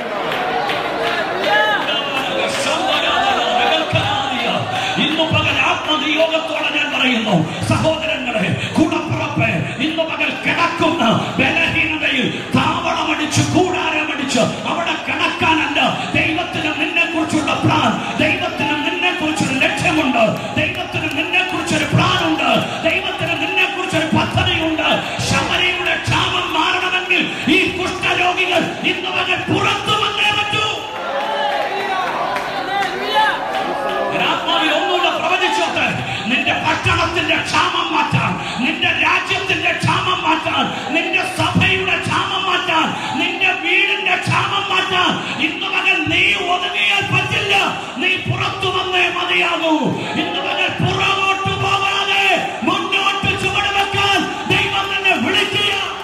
ഇന്ന് പകൽ ആത്മനിയോഗത്തോടെ ഞാൻ പറയുന്നു സഹോദരങ്ങളെ കൂടപ്പുറപ്പ് ഇന്ന് പകൽ കിടക്കുന്ന ബലഹീനതയിൽ താവളമടിച്ച് കൂടാരമടിച്ച് അവിടെ കിടക്കാനല്ല ദൈവത്തിന് നിന്നെ കുറിച്ചുള്ള പ്ലാൻ ദൈവത്തിന് നിന്നെ കുറിച്ചൊരു ലക്ഷ്യമുണ്ട് ദൈവത്തിന് നിന്നെ കുറിച്ചൊരു പ്ലാൻ ഉണ്ട് ദൈവത്തിന് നിന്നെ കുറിച്ചൊരു പദ്ധതിയുണ്ട് ശമരയുടെ ക്ഷാമം മാറണമെങ്കിൽ ഈ കുഷ്ഠരോഗികൾ ഇന്ന് പകൽ പുറത്തു വന്നേ പറ്റൂ ആത്മാവിൽ ഒന്നുകൂടെ പ്രവചിച്ചോട്ടെ നിന്റെ പട്ടണത്തിന്റെ ക്ഷാമം മാറ്റാൻ നിന്റെ രാജ്യത്തിന്റെ ക്ഷാമം മാറ്റാൻ നിന്റെ സഭയുടെ ക്ഷാമം മാറ്റാൻ നിന്റെ വീടിന്റെ ക്ഷാമം മാറ്റാൻ ഇന്ന് മകൻ നീ ഒതുങ്ങിയാൽ പറ്റില്ല നീ പുറത്തു വന്നേ മതിയാകൂ ഇന്ന് മകൻ പുറകോട്ട് പോകാതെ മുന്നോട്ട് ചുവട് വെക്കാൻ ദൈവം നിന്നെ വിളിക്കുക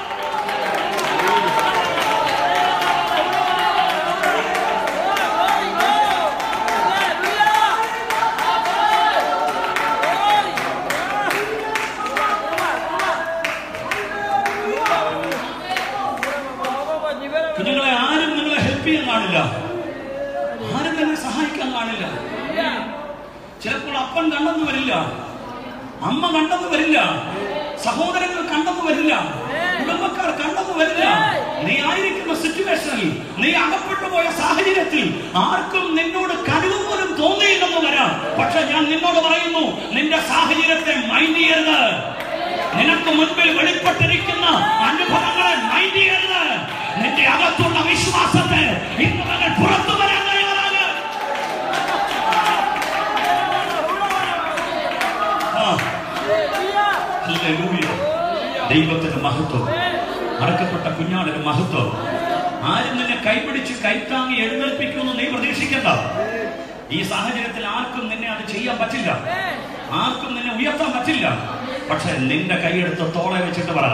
കുഞ്ഞുങ്ങളെ ആരും നിങ്ങളെ ഹെൽപ്പ് ചെയ്യാൻ കാണില്ല ആരും നിങ്ങളെ സഹായിക്കാൻ കാണില്ല ചിലപ്പോൾ അപ്പൻ കണ്ടെന്ന് വരില്ല അമ്മ കണ്ടെന്ന് വരില്ല സഹോദരങ്ങൾ കണ്ടെന്ന് വരില്ല കുടുംബക്കാർ കണ്ടെന്ന് വരില്ല നീ ആയിരിക്കുന്ന സിറ്റുവേഷനിൽ നീ അകപ്പെട്ടു പോയ സാഹചര്യത്തിൽ ആർക്കും നിന്നോട് കഴിവ് പോലും തോന്നിയില്ലെന്ന് വരാം പക്ഷെ ഞാൻ നിന്നോട് പറയുന്നു നിന്റെ സാഹചര്യത്തെ മൈൻഡ് ചെയ്യരുത് നിനക്ക് മുൻപിൽ വെളിപ്പെട്ടിരിക്കുന്ന അനുഭവങ്ങളെ മൈൻഡ് ചെയ്യരുത് നിന്റെ അകത്തുള്ള വിശ്വാസത്തെ ഇന്ന് മകൾ പുറത്തു വരാൻ തയ്യാറാണ് ആ, ഹല്ലേലൂയ. ദൈവത്തിന്റെ മഹത്വം അടക്കപ്പെട്ട കുഞ്ഞാടിന്റെ മഹത്വം ആരും നിന്നെ കൈപിടിച്ച് കൈത്താങ്ങി എഴുന്നേൽപ്പിക്കുമെന്ന് നീ പ്രതീക്ഷിക്കണ്ട ഈ സാഹചര്യത്തിൽ ആർക്കും നിന്നെ അത് ചെയ്യാൻ പറ്റില്ല ആർക്കും നിന്നെ ഉയർത്താൻ പറ്റില്ല പക്ഷെ നിന്റെ കൈയെടുത്ത് തോളെ വെച്ചിട്ട് പറ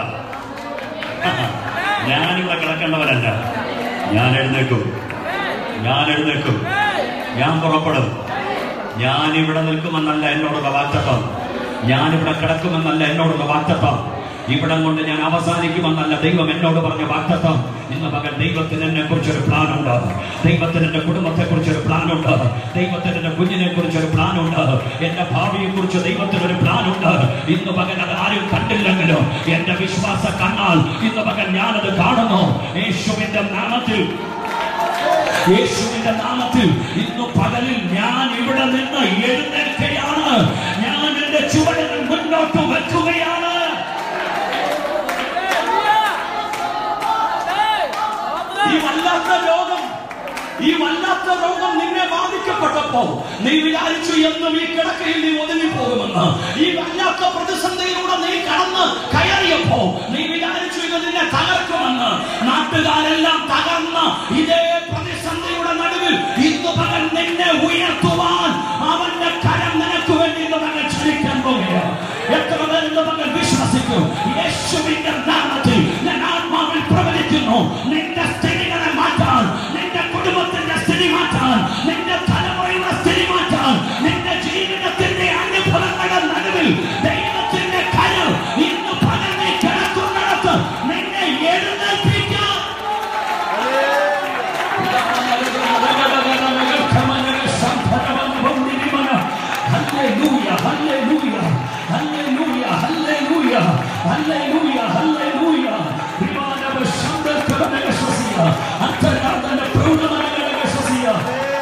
ഞാനിവിടെ കിടക്കേണ്ടവരല്ല ഞാൻ എഴുന്നേക്കും ഞാൻ എഴുന്നേക്കും ഞാൻ പുറപ്പെടും ഞാൻ ഇവിടെ നിൽക്കുമെന്നല്ല എന്നോടുള്ള വാറ്റത്വം ഞാൻ ഇവിടെ കിടക്കുമെന്നല്ല എന്നോടുള്ള വാറ്റത്വം ഇവിടം കൊണ്ട് ഞാൻ അവസാനിക്കുമെന്നല്ല ദൈവം എന്നോട് പറഞ്ഞ വാക്തത്വം ഇന്ന് പകൽ ദൈവത്തിന് എന്നെ കുറിച്ചൊരു പ്ലാൻ ഉണ്ട് ദൈവത്തിന് എന്റെ കുടുംബത്തെ കുറിച്ചൊരു പ്ലാൻ ഉണ്ട് ദൈവത്തിന് എന്റെ കുഞ്ഞിനെ കുറിച്ചൊരു പ്ലാൻ ഉണ്ട് എന്റെ ഭാവിയെ കുറിച്ച് ദൈവത്തിന് ഒരു പ്ലാൻ ഉണ്ട് ഇന്ന് പകൽ അത് ആരും കണ്ടില്ലെങ്കിലും എന്റെ വിശ്വാസ കണ്ണാൽ ഇന്ന് പകൽ ഞാനത് കാണുന്നു യേശുവിന്റെ നാമത്തിൽ യേശുവിന്റെ നാമത്തിൽ ഇന്ന് പകലിൽ ഞാൻ ഇവിടെ നിന്ന് എഴുന്നേൽക്കുകയാണ് ഞാൻ എന്റെ ചുവടുകൾ മുന്നോട്ട് വെക്കുകയാണ് ഈ വല്ലാത്ത രോഗം ഈ വല്ലാത്ത രോഗം നിന്നെ ബാധിക്കപ്പെട്ടപ്പോ നീ വിചാരിച്ചു എന്നും ഈ കിടക്കയിൽ നീ ഒതുങ്ങി പോകുമെന്ന് ഈ വല്ലാത്ത പ്രതിസന്ധിയിലൂടെ നീ കടന്ന് കയറിയപ്പോ നീ വിചാരിച്ചു ഇത് നിന്നെ തകർക്കുമെന്ന് നാട്ടുകാരെല്ലാം തകർന്ന് ഇതേ പ്രതിസന്ധിയുടെ നടുവിൽ ഇന്ന് പകൽ നിന്നെ ഉയർത്തുവാൻ അവന്റെ കരം നിനക്ക് വേണ്ടി ഇന്ന് പകൽ ചലിക്കാൻ പോകുകയാണ് എത്ര പേർ ഇന്ന് പകൽ വിശ്വസിക്കും യേശുവിന്റെ നാമത്തിൽ ഞാൻ ആത്മാവിൽ പ്രവചിക്കുന്നു നിന്റെ സ്ഥിതികളെ മാറ്റാൻ നിന്റെ കുടുംബത്തിന്റെ സ്ഥിതി മാറ്റാൻ നിന്റെ തലമുറയുടെ സ്ഥിതി മാറ്റാൻ നിന്റെ ജീവിതത്തിന്റെ അനുഭവങ്ങളുടെ നടുവിൽ ദൈവത്തിന്റെ കരം ഇന്ന് പകൽ നീ കിടക്കുന്നിടത്ത് നിന്നെ എഴുന്നേൽപ്പിക്കാൻ Hallelujah, hallelujah, hallelujah, hallelujah, hallelujah, hallelujah. വിമാനവ ശബ്ദത്തിലൂടെ ശ്വസിക്കുക. അന്തരാത്മന്റെ പ്രൗഢമാനങ്ങളെ ശ്വസിക്കുക.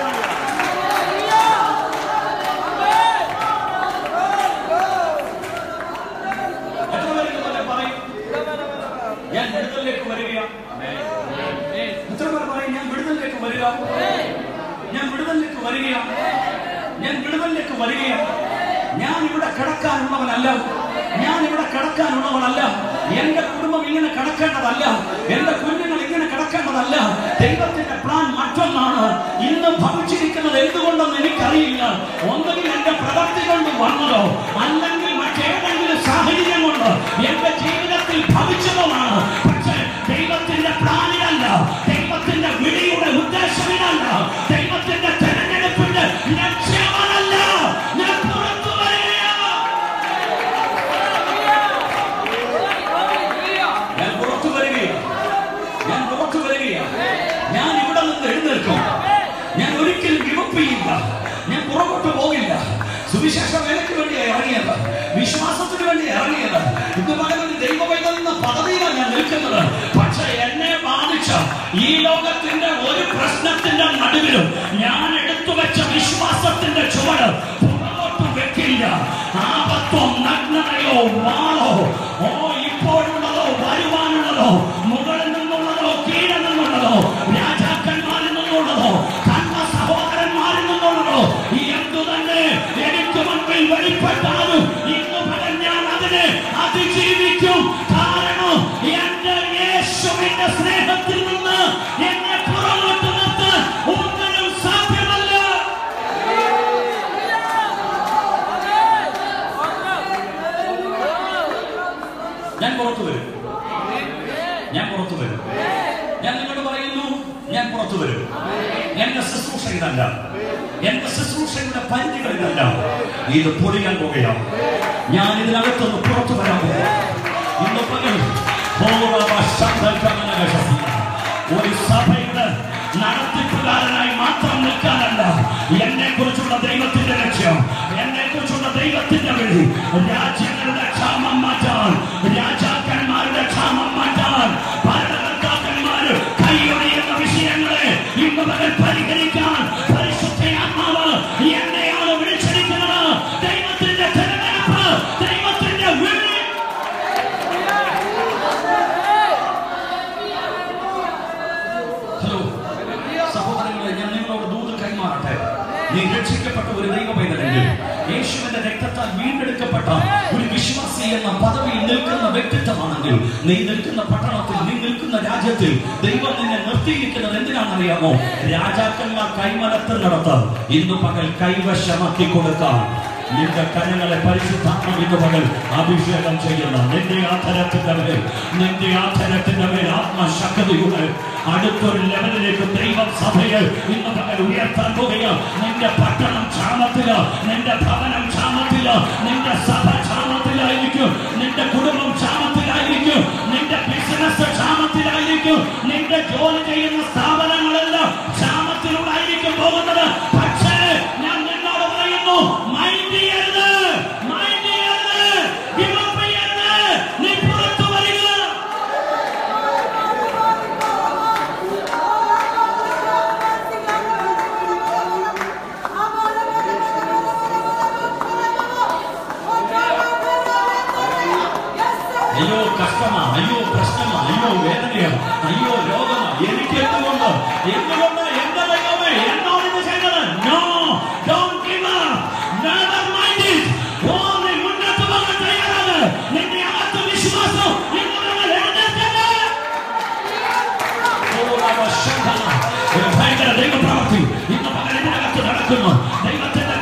എത്ര പേര് ഇതുപോലെ പറയും? ഞാൻ വിടുതലിലേക്ക് വരികയാണ് എത്ര പേർ പറയും ഞാൻ വിടുതലിലേക്ക് വരിക ഞാൻ വിടുതലിലേക്ക് വരികയാണ് ഞാൻ വിടുതലിലേക്ക് വരികയാണ് ഞാൻ ഇവിടെ കിടക്കാനുള്ളവനല്ല ഞാൻ ഇവിടെ കിടക്കാനുള്ളവനല്ല എന്റെ കുടുംബം ഇങ്ങനെ കിടക്കേണ്ടതല്ല എന്റെ കുഞ്ഞുങ്ങൾ ഇങ്ങനെ കിടക്കേണ്ടതല്ല ദൈവത്തിന്റെ പ്ലാൻ മറ്റൊന്നാണ് ഇന്ന് ഭവിച്ചിരിക്കുന്നത് എന്തുകൊണ്ടെന്ന് എനിക്കറിയില്ല ഒന്നുകിൽ എന്റെ പ്രവൃത്തി കൊണ്ട് വന്നതോ അല്ലെങ്കിൽ മറ്റേതെങ്കിലും സാഹചര്യം കൊണ്ട് എന്റെ ജീവിതത്തിൽ ഭവിച്ചതുമാണ് പക്ഷേ ദൈവത്തിന്റെ പ്ലാനിലല്ല ദൈവത്തിന്റെ വിളിയുടെ ഉദ്ദേശമിതല്ല ദൈവത്തിന്റെ തെരഞ്ഞെടുപ്പിന്റെ ലക്ഷ്യമല്ല ഞാൻ പുറത്തു വരികയാണ് ഞാൻ പുറത്തു വരികയാണ് ഞാൻ പുറത്തു വരികയാണ് ഞാൻ ഇവിടെ നിന്ന് എഴുന്നേൽക്കും ഞാൻ ഒരിക്കലും ഗിവപ്പ് ചെയ്യില്ല ഞാൻ പുറകോട്ട് പോകില്ല സുവിശേഷ വേലയ്ക്ക് വേണ്ടി ഇറങ്ങിയത് വിശ്വാസത്തിന് വേണ്ടി ഇറങ്ങിയത് ഇത് പറയുന്നത് ദൈവവൈദ്യം എന്ന പദവിയിലാണ് ഞാൻ നിൽക്കുന്നത് പക്ഷെ എന്നെ ബാധിച്ച ഈ ലോകത്തിന്റെ ഒരു പ്രശ്നത്തിന്റെ നടുവിലും ഞാൻ എടുത്തു വെച്ച വിശ്വാസത്തിന്റെ ചുവട് പുറകോട്ട് വെക്കില്ല ആപത്തോ നഗ്നതയോ വാളോ ഓ ഇപ്പോഴുള്ളതോ വരുവാനുള്ളതോ മുകളിൽ നിന്നുള്ളതോ കീഴിൽ നിന്നുള്ളതോ രാജാക്കന്മാരിൽ നിന്നുള്ളതോ കർമ്മ സഹോദരന്മാരിൽ നിന്നുള്ളതോ എന്തു തന്നെ എനിക്ക് മുൻപിൽ വെളിപ്പെട്ടാലും ഇന്ന് പകൽ ഞാൻ അതിനെ അതിജീവിക്കും കാരണം എന്റെ യേശുവിന്റെ സ്നേഹത്തിൽ നിന്ന് എന്നെ പുറകോട്ട് നിർത്താൻ ഒന്നിനും സാധ്യമല്ല ഞാൻ പുറത്തു വരും ഞാൻ പുറത്തു വരും ഞാൻ നിങ്ങളോട് പറയുന്നു ഞാൻ പുറത്തു വരും എന്റെ ശുശ്രൂഷ ഇതല്ല എന്റെ ശുശ്രൂഷയുടെ പരിധികൾ ഇതല്ല ഇത് പൊളിയാൻ പോകുകയാണ് ഞാൻ ഇതിനകത്തുനിന്ന് പുറത്തു വരാൻ പോകുക ഇന്ന് പകൽ ഹോറവ ശബ്ദഗമനകശസ്യ. ഒരു സഭയുടെ നടത്തിപ്പുകാരനായി മാത്രം നിൽക്കാനല്ല എന്നെ കുറിച്ചുള്ള ദൈവത്തിന്റെ ലക്ഷ്യം എന്നെ കുറിച്ചുള്ള ദൈവത്തിന്റെ വഴി രാജ്യങ്ങളുടെ ക്ഷാമം മാറ്റാൻ രാജാക്കന്മാരുടെ ക്ഷാമം മാറ്റാൻ ഭരണകർത്താക്കന്മാര് കൈയൊഴിയുന്ന വിഷയങ്ങളെ ഇന്ന് പകൽ പരിഹരിക്കാൻ പരിശുദ്ധ ആത്മാവ് എന്നെയാണ് വിളിച്ചിരിക്കുന്നത് ദൈവത്തിന്റെ തെരഞ്ഞെടുപ്പ് ദൈവത്തിന്റെ വിളി ഹലോ സഹോദരങ്ങളെ ഞാൻ നിങ്ങളോട് ദൂത് കൈമാറട്ടെ നീ രക്ഷിക്കപ്പെട്ട ഒരു ദൈവ പൈതലെങ്കിൽ യേശുവിന്റെ രക്തത്താൽ വീണ്ടെടുക്കപ്പെട്ട ഒരു വിശ്വാസി എന്ന പദവിയിൽ നിൽക്കുന്ന വ്യക്തിത്വമാണെങ്കിൽ നീ നിൽക്കുന്ന പട്ടണത്തിൽ നീ നിൽക്കുന്ന രാജ്യത്തിൽ ദൈവം നിന്നെ നിർത്തിയിരിക്കുന്നത് എന്തിനാണെന്നറിയാമോ രാജാക്കന്മാർ കൈമലത്തിൽ നടത്താൻ ഇന്നു പകൽ കൈവശമാക്കി കൊടുക്കാം നിന്റെ കരങ്ങളെ പരിശുദ്ധാത്മ ഇന്ന് പകൽ അഭിഷേകം ചെയ്യുന്ന നിന്റെ ആധരത്തിന്റെ മേൽ നിന്റെ ആധരത്തിന്റെ മേൽ ആത്മശക്തിയുടെ അടുത്തൊരു ലെവലിലേക്ക് ദൈവം സഭയെ ഇന്ന് പകൽ ഉയർത്താൻ പോകുക നിന്റെ പട്ടണം ക്ഷാമത്തില നിന്റെ ഭവനം ക്ഷാമത്തില നിന്റെ സഭ ക്ഷാമത്തിലായിരിക്കും നിന്റെ കുടുംബം ക്ഷാമത്തിലായിരിക്കും നിന്റെ ബിസിനസ് ക്ഷാമത്തിലായിരിക്കും നിന്റെ ജോലി ചെയ്യുന്ന സ്ഥാപനങ്ങളെല്ലാം ക്ഷാമത്തിലൂടായിരിക്കും പോകുന്നത് പക്ഷേ ഞാൻ നിന്നോട് പറയുന്നു മൈൻഡ് ചെയ്യരുത് മൈൻഡ് ചെയ്യരുത് give up ചെയ്യരുത് നീ പുറത്തു വരിക അയ്യോ കഷ്ടമാ അയ്യോ പ്രശ്നമാ അയ്യോ വേദനയാ അയ്യോ രോഗമാ എനിക്ക് എന്തുകൊണ്ട് എന്തുകൊണ്ട് എന്റെ ദൈവമേ എന്നോട് ഇത് ചെയ്തത് no don't give up never mind it oh നീ മുന്നോട്ട് പോകാൻ തയ്യാറാണ് നിന്റെ അകത്ത് വിശ്വാസം ഇന്ന് നമ്മൾ എഴുന്നേൽക്കല്ലേ ഒരു ഭയങ്കര ദൈവപ്രവൃത്തി ഇന്ന് പകൽ ഇതിനകത്ത് നടക്കുന്നു ദൈവത്തിന്റെ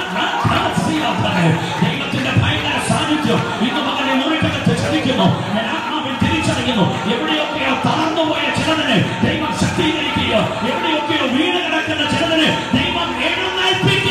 ദൈവത്തിന്റെ ഭയങ്കര സാന്നിധ്യം ഇന്ന് പകൽ ഈ മുറിക്കകത്ത് ചലിക്കുന്നു ഞാൻ ആത്മാവിൽ തിരിച്ചറിയുന്നു എവിടെയൊക്കെയോ തളർന്നുപോയ ചിലതിനെ ദൈവം ശക്തീകരിക്കുക എവിടെയൊക്കെയോ വീണ് കിടക്കുന്ന ചിലതിനെ ദൈവം എഴുന്നേൽപ്പിക്കുക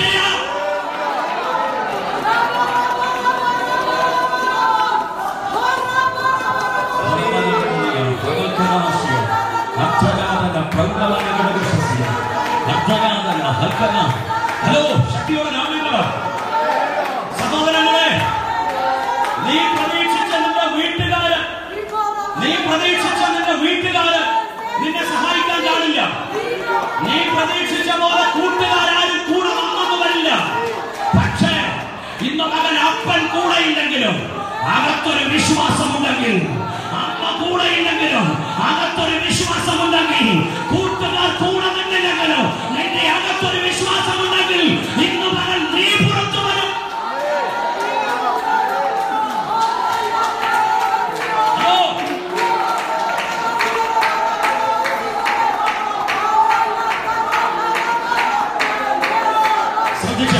ഹലോ ശക്തിയോടെ നാമില്ല സഹോദരങ്ങളെ നീ പ്രതീക്ഷിച്ച നിന്റെ വീട്ടുകാര് നീ പ്രതീക്ഷിച്ച നിന്റെ വീട്ടുകാര് നിന്നെ സഹായിക്കാൻ കാണില്ല നീ പ്രതീക്ഷിച്ച പോലെ കൂട്ടുകാരും കൂടെ വന്നെന്ന് വരില്ല പക്ഷേ ഇന്ന് മകൻ അപ്പൻ കൂടെ ഇല്ലെങ്കിലും അകത്തൊരു വിശ്വാസമുണ്ടെങ്കിൽ അമ്മ കൂടെ ഇല്ലെങ്കിലും അകത്തൊരു വിശ്വാസമുണ്ടെങ്കിൽ കൂട്ടുകാർ കൂടെ നിന്നില്ലെങ്കിലും നിന്റെ അകത്തൊരു വിശ്വാസമുണ്ടെങ്കിൽ ഇന്ന് മകൻ നീ പുറത്തു വരും ശ്രദ്ധിച്ച്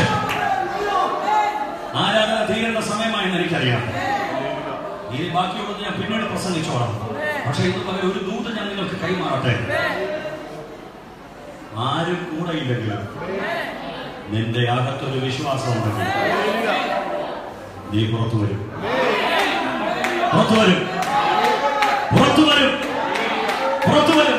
ആരാധന തീരേണ്ട സമയമായെന്ന് എനിക്കറിയാം ഇനി ബാക്കിയുള്ളത് ഞാൻ പിന്നീട് പ്രസംഗിച്ചോളാം പക്ഷെ ഇന്ന് പകരം ഒരു ദൂത് ഞാൻ നിങ്ങൾക്ക് കൈമാറട്ടെ ആരും കൂടെ ഇല്ലെങ്കിലും നിന്റെ അകത്തൊരു വിശ്വാസം ഉണ്ടെങ്കിൽ നീ പുറത്തു വരും പുറത്തു വരും പുറത്തു വരും പുറത്തു വരും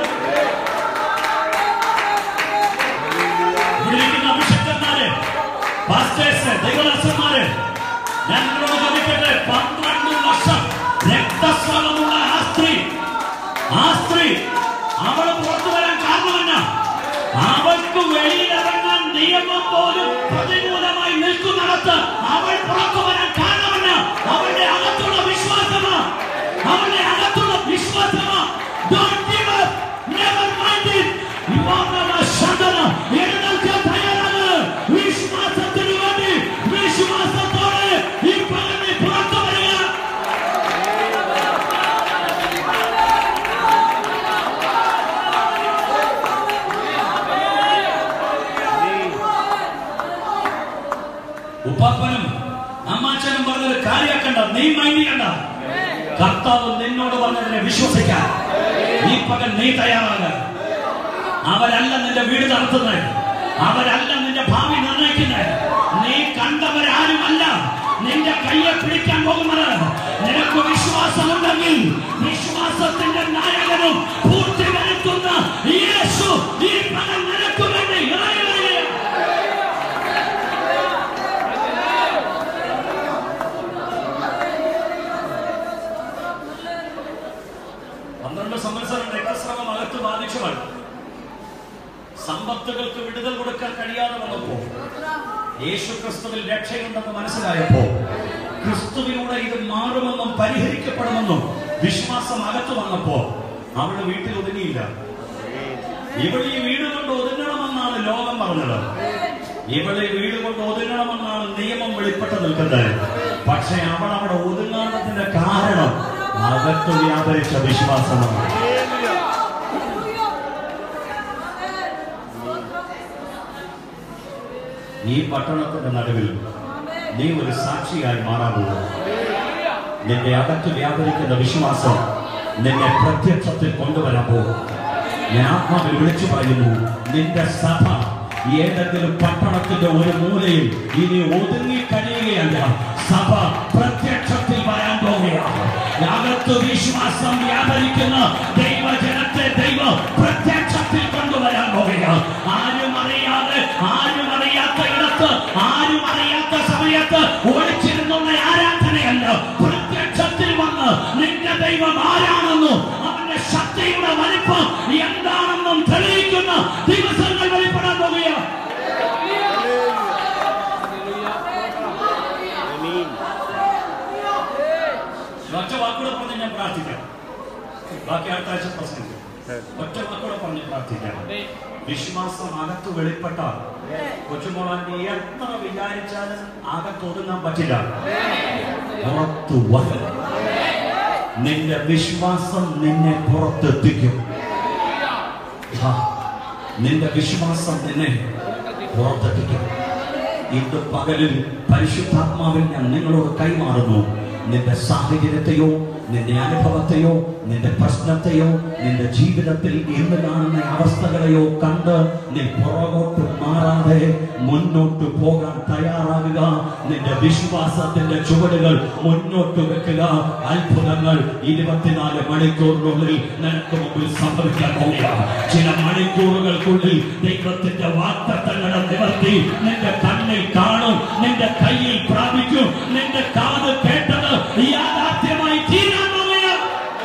ഇവിടെ ഇരിക്കുന്ന അഭിഷക്തന്മാരെ പാസ്റ്റേഴ്സ് ദൈവദാസന്മാരെ ഞാൻ നിങ്ങളോട് ചോദിക്കട്ടെ പന്ത്രണ്ട് വർഷം രക്തസ്രാവമുള്ള ആ സ്ത്രീ ആ സ്ത്രീ അവൾ പുറത്തു വരാൻ കാരണമെന്ന അവൾക്ക് വെളിയിലിറങ്ങാൻ നിയമം പോലും പ്രതികൂലമായി നിൽക്കുന്നിടത്ത് അവൾ പുറത്തു വരാൻ കാരണമെന്ന അവളുടെ അകത്തുള്ള വിശ്വാസമാ അവളുടെ അകത്തുള്ള വിശ്വാസമാ Don't give up. Never mind it. ഇവാമ ശതന എഴുന്നേൽക്കാൻ തയ്യാറാണ് വിശ്വാസത്തിന് വേണ്ടി വിശ്വാസത്തോടെ ഈ പകലിൽ പുറത്തു വരിക ഉപ്പാപ്പനും അമ്മാച്ചനും പറഞ്ഞത് കാര്യാക്കണ്ട നീ മൈൻഡ് ചെയ്യണ്ട കർത്താവ് നിന്നോട് പറഞ്ഞതിനെ വിശ്വസിക്കാൻ ഈ പകൽ നീ തയ്യാറാകുക അവരല്ല നിന്റെ വീട് നടത്തുന്നത് അവരല്ല നിന്റെ ഭാവി നിർണ്ണയിക്കുന്നത് നീ കണ്ടവരാരുമല്ല നിന്റെ കയ്യെ പിടിക്കാൻ പോകുന്നത് നിനക്ക് വിശ്വാസമുണ്ടെങ്കിൽ വിശ്വാസത്തിന്റെ നായകനും പൂർത്തി വരുത്തുന്ന യേശു ഈ പകൽ നിനക്ക് വേണ്ടി ഇറങ്ങി വരികയാണ് പന്ത്രണ്ട് സംവത്സരം രക്തസ്രാവം അകത്ത് ബാധിച്ചവൾ സമ്പത്തുകൾക്ക് വിടുതൽ കൊടുക്കാൻ കഴിയാതെ വന്നപ്പോ യേശു ക്രിസ്തുവിൽ രക്ഷയുണ്ടെന്ന് മനസ്സിലായപ്പോ ക്രിസ്തുവിലൂടെ ഇത് മാറുമെന്നും പരിഹരിക്കപ്പെടുമെന്നും വിശ്വാസം അകത്തു വന്നപ്പോ അവള് വീട്ടിൽ ഒതുങ്ങിയില്ല ഇവിടെ ഈ വീട് കൊണ്ട് ഒതുങ്ങണമെന്നാണ് ലോകം പറഞ്ഞത് ഇവിടെ ഈ വീട് കൊണ്ട് ഒതുങ്ങണമെന്നാണ് നിയമം വെളിപ്പെട്ട് നിൽക്കുന്നത് പക്ഷെ അവൾ അവിടെ ഒതുങ്ങാത്തതിന്റെ കാരണം അകത്ത് വ്യാപരിച്ച വിശ്വാസമാണ് ഈ പട്ടണത്തിന്റെ നടുവിൽ നീ ഒരു സാക്ഷിയായി മാറാൻ പോകുന്നു നിന്റെ അകത്ത് വ്യാപരിക്കുന്ന വിശ്വാസം നിന്നെ പ്രത്യക്ഷത്തിൽ കൊണ്ടുവരാൻ പോകും ഞാൻ ആത്മാവിൽ വിളിച്ചു പറയുന്നു നിന്റെ സഭ ഏതെങ്കിലും പട്ടണത്തിന്റെ ഒരു മൂലയിൽ ഇനി ഒതുങ്ങി കഴിയുകയല്ല സഭ പ്രത്യക്ഷത്തിൽ വരാൻ പോവുകയാണ് അകത്ത് വിശ്വാസം വ്യാപരിക്കുന്ന ദൈവജനത്തെ ദൈവം പ്രത്യക്ഷത്തിൽ കൊണ്ടുവരാൻ പോവുകയാണ് ആരും അറിയാതെ ആരും അറിയാത്ത ഇടത്ത് ആരും അറിയാത്ത സമയത്ത് ഒളിച്ചിരുന്നുള്ള ആരാധനയല്ല പ്രത്യക്ഷത്തിൽ വന്ന് നിന്റെ ദൈവം ആരാണെന്നും അവന്റെ ശക്തിയുടെ വലിപ്പം എന്താണെന്നും തെളിയിക്കുന്ന ദിവസങ്ങൾ വെളിപ്പെടാൻ പോവുകയാണ് ഒറ്റ വാക്കുകൂടെ പറഞ്ഞ് ഞാൻ പ്രാർത്ഥിക്കാം ബാക്കി അടുത്ത ആഴ്ച പ്രസംഗിക്കും ഒറ്റ വാക്കുകൂടെ പറഞ്ഞ് പ്രാർത്ഥിക്കാം വിശ്വാസം അകത്ത് വെളിപ്പെട്ട കൊച്ചുമോളാന്റെ എത്ര വിചാരിച്ചാലും അകത്ത് ഒതുങ്ങാൻ പറ്റില്ല പുറത്തു വരും നിന്റെ വിശ്വാസം നിന്നെ പുറത്തെത്തിക്കും ആ, നിന്റെ വിശ്വാസം നിന്നെ പുറത്തെത്തിക്കും ഇന്ന് പകലിൽ പരിശുദ്ധാത്മാവിൽ ഞാൻ നിങ്ങളോട് കൈമാറുന്നു നിന്റെ സാഹചര്യത്തെയോ നിന്റെ അനുഭവത്തെയോ നിന്റെ പ്രശ്നത്തെയോ നിന്റെ ജീവിതത്തിൽ ഇന്ന് കാണുന്ന അവസ്ഥകളെയോ കണ്ട് നീ പുറകോട്ട് മാറാതെ മുന്നോട്ട് പോകാൻ തയ്യാറാകുക നിന്റെ വിശ്വാസത്തിന്റെ ചുവടുകൾ മുന്നോട്ട് വെക്കുക അത്ഭുതങ്ങൾ ഇരുപത്തിനാല് മണിക്കൂറിനുള്ളിൽ നിനക്ക് മുമ്പിൽ സംഭവിക്കാൻ പോവുക ചില മണിക്കൂറുകൾക്കുള്ളിൽ ദൈവത്തിന്റെ വാക്തത്വങ്ങളെ നിവർത്തി നിന്റെ കണ്ണിൽ കാണും നിന്റെ കയ്യിൽ പ്രാപിക്കും നിന്റെ കാത് കേട്ടത് യാഥാർത്ഥ്യമായി തീരാൻ പോവുകയാണ്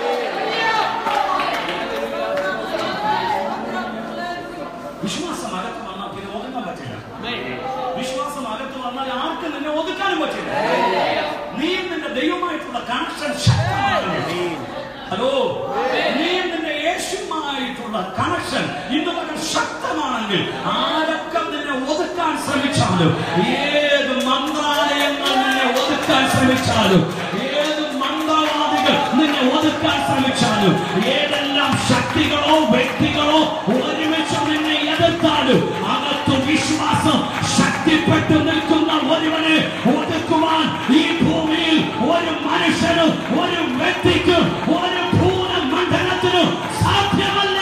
വിശ്വാസം അകത്ത് വന്നാൽ പിന്നെ ഒതുങ്ങാൻ പറ്റില്ല വിശ്വാസം അകത്ത് വന്നാൽ ആർക്കും നിന്നെ ഒതുക്കാനും പറ്റില്ല നീയും നിന്റെ ദൈവമായിട്ടുള്ള കണക്ഷൻ ശക്തമാകണം ഹലോ നീയും നിന്റെ യേശുമായിട്ടുള്ള കണക്ഷൻ ഇന്ന് പകൽ ശക്തമാണെങ്കിൽ ആരൊക്കെ നിന്നെ ഒതുക്കാൻ ശ്രമിച്ചാലും ഏത് മന്ത്രാലയങ്ങൾ നിന്നെ ഒതുക്കാൻ ശ്രമിച്ചാലും ഏത് മന്ത്രവാദികൾ നിന്നെ ഒതുക്കാൻ ശ്രമിച്ചാലും ഏതെല്ലാം ശക്തികളോ വ്യക്തികളോ ഒരുമിച്ച് നിന്നെ എതിർത്താലും അകത്ത് വിശ്വാസം ശക്തി ശക്തിപ്പെട്ടു നിൽക്കുന്ന ഒരുവനെ ഒതുക്കുവാൻ ഈ ഭൂമിയിൽ ഒരു മനുഷ്യനും ഒരു വ്യക്തിക്കും ഒരു ഭൂതമണ്ഡലത്തിനും സാധ്യമല്ല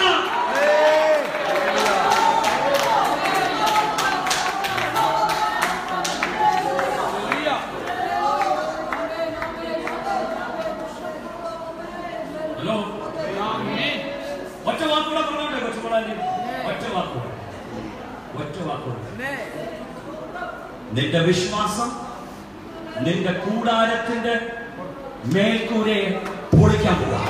ഹലോ ഒറ്റ വാക്കൂടെ പറഞ്ഞോട്ടെ കൊച്ചുമോളാജി ഒറ്റ വാക്കൂടെ ഒറ്റ വാക്കൂടെ നിന്റെ വിശ്വാസം നിന്റെ കൂടാരത്തിന്റെ മേൽക്കൂരയെ പൊളിക്കാൻ പോവാ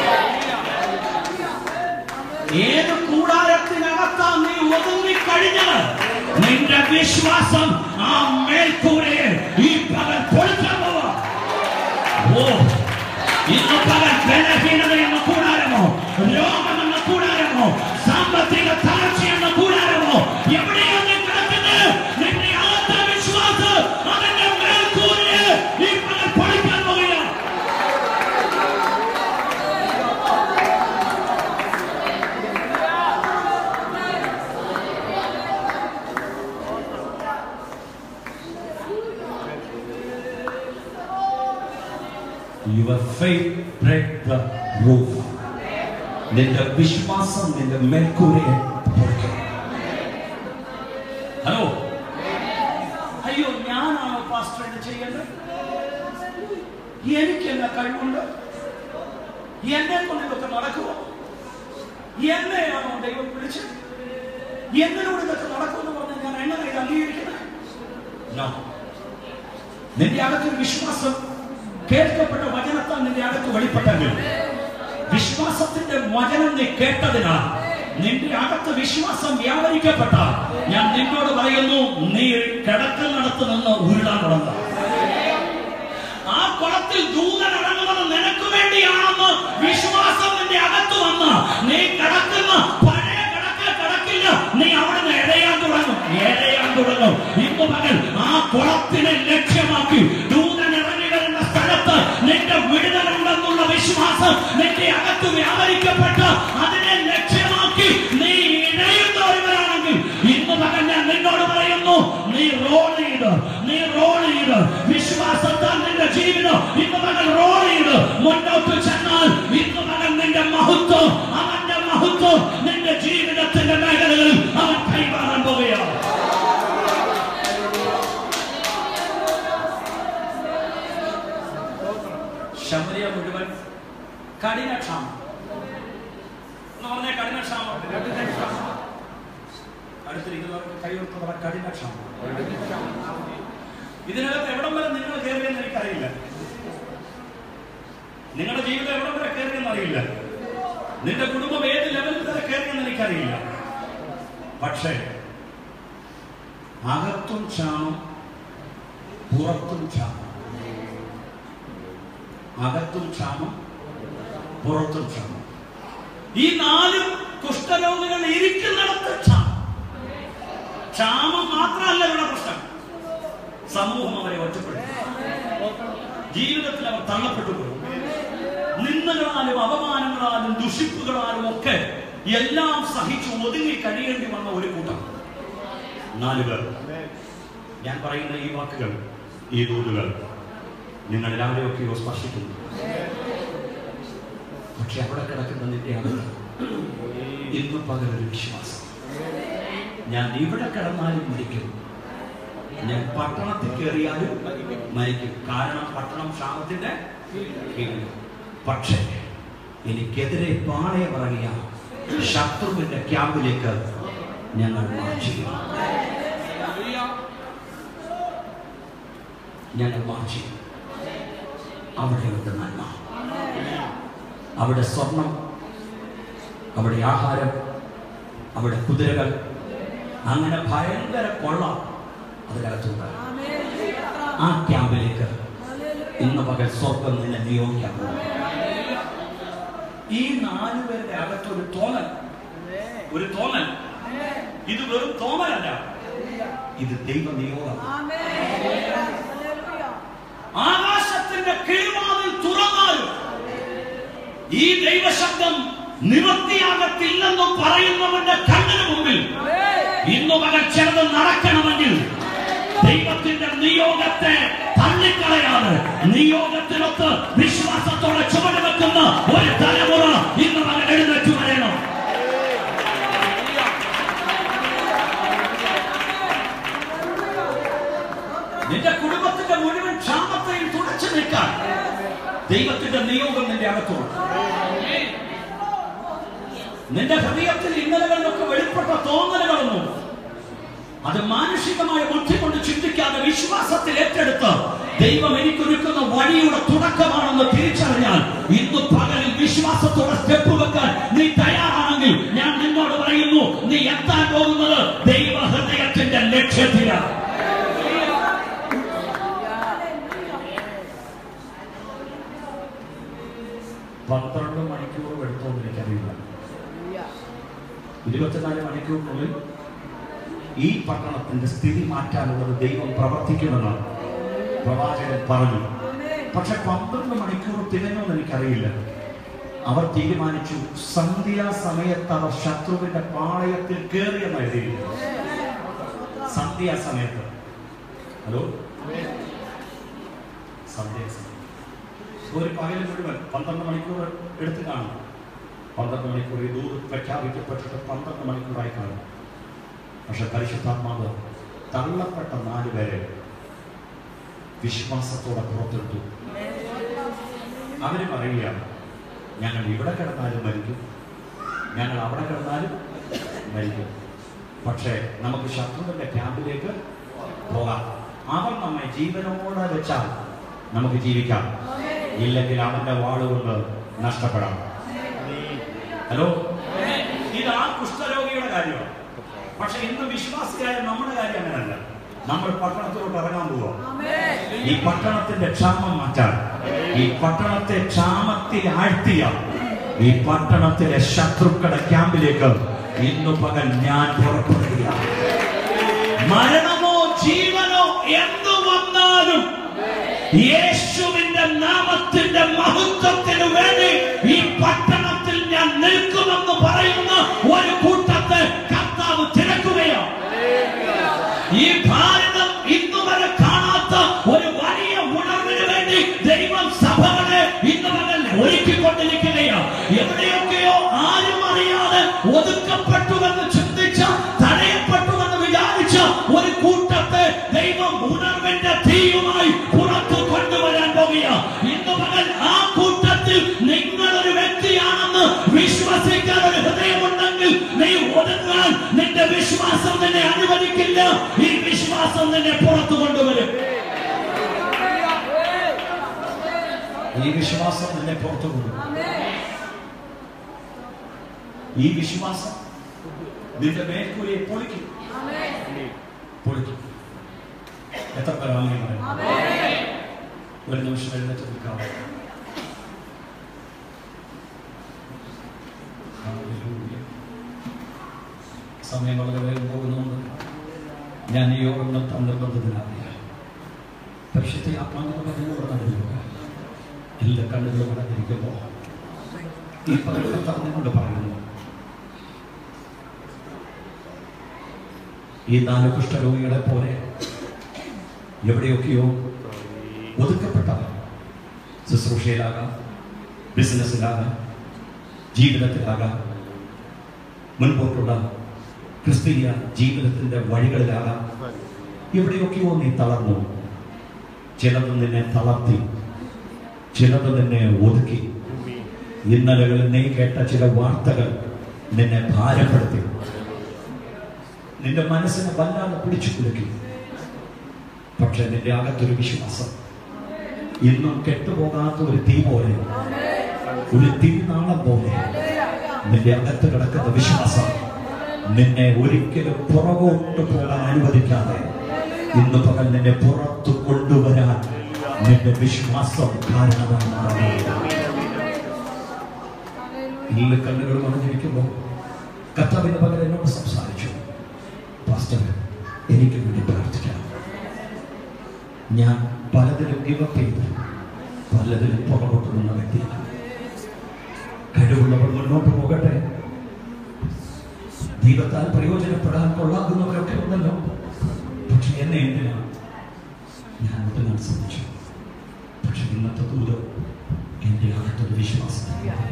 ഏത് കൂടാരത്തിനകത്താ നീ ഒതുങ്ങി കഴിഞ്ഞത് നിന്റെ വിശ്വാസം ആ മേൽക്കൂരയെ ഈ പകൽ പൊളിക്കാൻ പോവാ ഓ ഇന്ന് പകൽ ബലഹീനത എന്ന കൂടാരമോ രോഗം എന്ന കൂടാരമോ സാമ്പത്തിക തളർച്ച എന്ന കൂടാരമോ എവിടെയോ നീ കിടക്കുന്നത് നിന്റെ അകത്ത വിശ്വാസം അതിന്റെ മേൽക്കൂരയെ ഈ പകൽ പൊളിക്കാൻ പോവുകയാണ് Your faith break the roof. നിന്റെ വിശ്വാസം നിന്റെ മേൽക്കൂരയെ പൊളിക്കും. ഹലോ അയ്യോ ഞാനാണോ പാസ്റ്റർ ഇത് ചെയ്യേണ്ടത് എനിക്ക് എന്നാ കഴിവുണ്ട് എന്നെ കൊണ്ട് ഇതൊക്കെ നടക്കുമോ എന്നെയാണോ ദൈവം വിളിച്ചത് എന്നിലൂടെ ഇതൊക്കെ നടക്കുമെന്ന് പറഞ്ഞാൽ ഞാൻ എങ്ങനെ ഇത് അംഗീകരിക്കുന്നത് No. നിന്റെ അകത്തൊരു വിശ്വാസം കേൾക്കപ്പെട്ട വചനത്താൽ നിന്റെ അകത്ത് വെളിപ്പെട്ടെങ്കിൽ വിശ്വാസത്തിന്റെ വചനം നീ കേട്ടതിനാൽ നിന്റെ അകത്ത് വിശ്വാസം വ്യാപരിക്കപ്പെട്ടാൽ ഞാൻ നിന്നോട് പറയുന്നു നീ കിടക്കുന്നിടത്ത് നിന്ന് ഉരുളാൻ തുടങ്ങുക ആ കുളത്തിൽ ദൂതൻ ഇറങ്ങുന്നത് നിനക്ക് വേണ്ടിയാണെന്ന് വിശ്വാസം നിന്റെ അകത്ത് വന്ന് നീ കിടക്കുന്ന പഴയ കിടക്ക കിടക്കില്ല നീ അവിടുന്ന് എഴയാൻ തുടങ്ങും എഴയാൻ തുടങ്ങും ഇന്ന് പകൽ ആ കുളത്തിനെ ലക്ഷ്യമാക്കി ദൂതൻ ഇറങ്ങി വരുന്ന സ്ഥലത്ത് നിന്റെ വിടുതലുണ്ടെന്നുള്ള വിശ്വാസം നിന്റെ അകത്ത് വ്യാപരിക്കപ്പെട്ട് അതിനെ ലക്ഷ്യമാക്കി നീ ഇഴയുന്ന ഒരുവരാണെങ്കിൽ ഇന്ന് പകൽ ഞാൻ നിന്നോട് പറയുന്നു നീ റോൾ ചെയ്ത് നീ റോൾ ചെയ്ത് വിശ്വാസത്താൽ നിന്റെ ജീവിതം ഇന്ന് മകൻ റോൾ ചെയ്ത് മുന്നോട്ട് ചെന്നാൽ ഇന്ന് മകൻ നിന്റെ മഹത്വം അവന്റെ മഹത്വം നിന്റെ ജീവിതത്തിന്റെ മേഖലകളിൽ അവൻ കൈമാറാൻ പോവുകയാണ് ശബരിയ മുഴുവൻ കഠിനക്ഷാമം എന്ന് പറഞ്ഞ കഠിനക്ഷാമം അടുത്തിരിക്കുന്നവർക്ക് കൈവർക്ക് പറ കഠിനക്ഷാമം ഇതിനകത്ത് എവിടം വരെ നിങ്ങൾ കയറിയെന്ന് എനിക്കറിയില്ല നിങ്ങളുടെ ജീവിതം എവിടം വരെ കയറിയെന്ന് അറിയില്ല നിന്റെ കുടുംബം ഏത് ലെവലിൽ വരെ കയറിയെന്ന് എനിക്കറിയില്ല പക്ഷേ അകത്തും ക്ഷാമം പുറത്തും ക്ഷാമം അകത്തും ക്ഷാമം പുറത്തും ക്ഷാമം ഈ നാലും കുഷ്ഠരോഗികൾ ഇരിക്കുന്നിടത്ത് ക്ഷാമം ക്ഷാമം മാത്രമല്ല ഇവിടെ പ്രശ്നം സമൂഹം അവരെ ഒറ്റപ്പെടുത്തി ജീവിതത്തിൽ അവർ തള്ളപ്പെട്ടു പോയി നിന്ദകളാലും അപമാനങ്ങളാലും ദുഷിപ്പുകളാലും ഒക്കെ എല്ലാം സഹിച്ചു ഒതുങ്ങി കഴിയേണ്ടി വന്ന ഒരു കൂട്ടം നാല് പേർ ഞാൻ പറയുന്ന ഈ വാക്കുകൾ ഈ ദൂതുകൾ നിങ്ങൾ എല്ലാവരെയൊക്കെയോ സ്പർശിക്കുന്നു പക്ഷെ അവിടെ കിടക്കുന്ന നിന്റെ അകത്ത് ഇന്ന് പകലൊരു വിശ്വാസം ഞാൻ ഇവിടെ കിടന്നാലും മരിക്കും ഞാൻ പട്ടണത്തിൽ കയറിയാലും മരിക്കും കാരണം പട്ടണം ക്ഷാമത്തിന്റെ കീഴിൽ. പക്ഷേ എനിക്കെതിരെ പാളയം ഇറങ്ങിയ ശത്രുവിന്റെ ക്യാമ്പിലേക്ക് ഞങ്ങൾ മാർച്ച് ചെയ്യും ഞങ്ങൾ മാർച്ച് ചെയ്യും അവിടെയുണ്ട് നന്മ അവിടെ സ്വർണം അവിടെ ആഹാരം അവിടെ കുതിരകൾ അങ്ങനെ ഭയങ്കര കൊള്ള അതിനകത്തുണ്ട് ആ ക്യാമ്പിലേക്ക് ഇന്ന് പകൽ സ്വർഗം നിന്നെ നിയോഗിക്കാൻ പോകുന്നു ഈ നാലു പേരുടെ അകത്തൊരു തോന്നൽ ഒരു തോന്നൽ ഇത് വെറും തോന്നലല്ല ഇത് ദൈവ നിയോഗം ആകാശത്തിന്റെ കിഴിവാതിൽ തുറന്നാലും ഈ ദൈവശബ്ദം നിവൃത്തിയാകത്തില്ലെന്നും പറയുന്നവന്റെ കണ്ണിന് മുമ്പിൽ ഇന്നു പകൽ ചിലത് നടക്കണമെങ്കിൽ ദൈവത്തിന്റെ നിയോഗത്തെ തള്ളിക്കളയാതെ നിയോഗത്തിനൊത്ത് വിശ്വാസത്തോടെ ചുവട് വെക്കുന്ന ഒരു തലമുറ ഇന്ന് അവൻ എഴുന്നേറ്റ് വരണം നിന്റെ കുടുംബത്തിന്റെ മുഴുവൻ ക്ഷാമത്തെയും തുടച്ചു നിൽക്കാൻ ദൈവത്തിന്റെ നിയോഗം നിന്റെ അകത്തുണ്ട് നിന്റെ ഹൃദയത്തിൽ ഇന്നലകളിലൊക്കെ വെളിപ്പെട്ട തോന്നലുകളൊന്നും അത് മാനുഷികമായ ബുദ്ധി കൊണ്ട് ചിന്തിക്കാതെ വിശ്വാസത്തിൽ ഏറ്റെടുത്ത് ദൈവം എനിക്കൊരുക്കുന്ന വഴിയുടെ തുടക്കമാണെന്ന് തിരിച്ചറിഞ്ഞാൽ ഇന്ന് പകലിൽ വിശ്വാസത്തോടെ സ്റ്റെപ്പ് വെക്കാൻ നീ തയ്യാറാണെങ്കിൽ ഞാൻ നിന്നോട് പറയുന്നു നീ എത്താൻ പോകുന്നത് ദൈവ ഹൃദയത്തിന്റെ ലക്ഷ്യത്തിലാണ് പന്ത്രണ്ട് മണിക്കൂർ എടുത്തോന്ന് എനിക്കറിയില്ല ഇരുപത്തിനാല് മണിക്കൂറിനുള്ളിൽ ഈ പട്ടണത്തിന്റെ സ്ഥിതി മാറ്റാനുള്ളത് ദൈവം പ്രവർത്തിക്കുമെന്ന് പ്രവാചകൻ പറഞ്ഞു പക്ഷെ പന്ത്രണ്ട് മണിക്കൂർ തികഞ്ഞോന്ന് എനിക്കറിയില്ല അവർ തീരുമാനിച്ചു സന്ധ്യാസമയത്ത് അവർ ശത്രുവിന്റെ പാളയത്തിൽ കയറിയെന്ന് എഴുതിയിരിക്കുന്നു സന്ധ്യാസമയത്ത് ഹലോ സന്ധ്യാസമയം ഒരു പകൽ മുഴുവൻ പന്ത്രണ്ട് മണിക്കൂർ എടുത്ത് കാണും പന്ത്രണ്ട് മണിക്കൂർ ഈ ദൂത് പ്രഖ്യാപിക്കപ്പെട്ടിട്ട് പന്ത്രണ്ട് മണിക്കൂറായി കാണും പക്ഷെ പരിശുദ്ധാത്മാവ് തള്ളപ്പെട്ട നാല് പേരെ വിശ്വാസത്തോടെ പുറത്തെടുത്തു അവര് പറയുകയാണ് ഞങ്ങൾ ഇവിടെ കിടന്നാലും മരിക്കും ഞങ്ങൾ അവിടെ കിടന്നാലും മരിക്കും പക്ഷേ നമുക്ക് ശത്രുവിന്റെ ക്യാമ്പിലേക്ക് പോകാം അവൻ നമ്മെ ജീവനോടെ വെച്ചാൽ നമുക്ക് ജീവിക്കാം ഇല്ലെങ്കിൽ അവന്റെ വാളുകൊണ്ട് നഷ്ടപ്പെടാം ഹലോ ഇത് ആ കുഷ്ഠരോഗിയുടെ കാര്യമാണ് പക്ഷെ ഇന്ന് വിശ്വാസിയായ നമ്മുടെ കാര്യം അങ്ങനല്ല നമ്മൾ പട്ടണത്തിലോട്ട് ഇറങ്ങാൻ പോവാ ഈ പട്ടണത്തിന്റെ ക്ഷാമം മാറ്റാൻ ഈ പട്ടണത്തെ ക്ഷാമത്തിൽ ആഴ്ത്തിയ ഈ പട്ടണത്തിലെ ശത്രുക്കളുടെ ക്യാമ്പിലേക്ക് ഇന്നു പകൽ ഞാൻ പുറപ്പെടുകയാണ് മരണമോ ജീവനോ എന്തു വന്നാലും യേശുവിന്റെ നാമത്തിന്റെ മഹത്വത്തിന് വേണ്ടി ഈ പട്ടണത്തിൽ ഞാൻ നിൽക്കുമെന്ന് പറയുന്ന ഒരു കൂട്ടത്തെ കർത്താവ് തിരക്കുകയാണ് ഈ ഭാരതം ഇന്നു വരെ കാണാത്ത ഒരു വലിയ ഉണർവിന് വേണ്ടി ദൈവം സഭകളെ ഇന്ന് വരെ ഒരുക്കിക്കൊണ്ടിരിക്കുകയാണ് എവിടെയൊക്കെയോ ആരും അറിയാതെ ഒതുക്കപ്പെട്ടുവെന്ന് ചിന്തിച്ച തടയപ്പെട്ടുവെന്ന് വിചാരിച്ച ഒരു കൂട്ടത്തെ ദൈവം ഉണർവിന്റെ തീയുമായി പുറത്തു കൊണ്ടുവരാൻ പോകുക ഇന്ന് പകൽ ആ കൂട്ടത്തിൽ നിങ്ങൾ ഒരു വ്യക്തിയാണെന്ന് വിശ്വസിക്കാൻ ഒരു ഹൃദയമുണ്ടെങ്കിൽ നീ ഒതുങ്ങാൻ നിന്റെ വിശ്വാസം നിന്നെ അനുവദിക്കില്ല ഈ വിശ്വാസം നിന്നെ പുറത്തു കൊണ്ടുവരും ഈ വിശ്വാസം നിന്നെ പുറത്തു കൊണ്ടുവരും ഈ വിശ്വാസം നിന്റെ മേൽക്കൂരയെ പൊളിക്കും പൊളിക്കും എത്ര പേർ ആമേൻ പറയും? ഒരു നിമിഷം എഴുന്നേറ്റ് നിൽക്കാം ഹല്ലേലൂയ. സമയം വളരെ വേഗം പോകുന്നുണ്ട് ഞാൻ ഈ യോഗം നിർത്താൻ നിർബന്ധത്തിനാണ് പരിശുദ്ധ ആത്മാവിന്റെ പറഞ്ഞുകൊണ്ട് നടക്കുക എല്ലാ കണ്ണുകളും അടഞ്ഞിരിക്കുമ്പോൾ ഈ പകരം പറഞ്ഞുകൊണ്ട് പറയുന്നു ഈ നാല് കുഷ്ഠരോഗികളെ പോലെ എവിടെയൊക്കെയോ ഒതുക്കപ്പെട്ടവർ ശുശ്രൂഷയിലാകാം ബിസിനസ്സിലാകാം ജീവിതത്തിലാകാം മുൻപോട്ടുള്ള ക്രിസ്തീയ ജീവിതത്തിന്റെ വഴികളിലാകാം എവിടെയൊക്കെയോ നീ തളർന്നു ചിലത് നിന്നെ തളർത്തി ചിലത് നിന്നെ ഒതുക്കി ഇന്നലകളിൽ നീ കേട്ട ചില വാർത്തകൾ നിന്നെ ഭാരപ്പെടുത്തി നിന്റെ മനസ്സിനെ വല്ലാതെ പിടിച്ചു കുലുക്കി പക്ഷെ നിന്റെ അകത്തൊരു വിശ്വാസം ഇന്നും കെട്ടുപോകാത്ത ഒരു തീ പോലെ ഒരു തിരുനാളം പോലെ നിന്റെ അകത്ത് കിടക്കുന്ന വിശ്വാസം നിന്നെ ഒരിക്കലും പുറകോട്ട് പോകാൻ അനുവദിക്കാതെ ഇന്ന് പകൽ നിന്നെ പുറത്തു കൊണ്ടുവരാൻ നിന്റെ വിശ്വാസം കാരണമായി മാറുകയാണ് ഈ കണ്ണുകൾ മറഞ്ഞിരിക്കുമ്പോൾ കർത്താവിന്റെ പകരം എന്നോട് സംസാരിച്ചു പാസ്റ്റർ എനിക്ക് വേണ്ടി പ്രാർത്ഥിക്കാം ഞാൻ പലതിലും ഗിവപ്പ് ചെയ്ത് പലതിലും പുറകോട്ട് നിന്ന വ്യക്തിയാണ് കഴിവുള്ളവർ മുന്നോട്ട് പോകട്ടെ ദൈവത്താൽ പ്രയോജനപ്പെടാൻ കൊള്ളാകുന്നവരൊക്കെ ഉണ്ടല്ലോ പക്ഷെ എന്നെ എന്തിനാ ഞാൻ ഒതുങ്ങാൻ ശ്രമിച്ചു പക്ഷെ ഇന്നത്തെ ദൂരം എന്റെ അകത്തൊരു വിശ്വാസം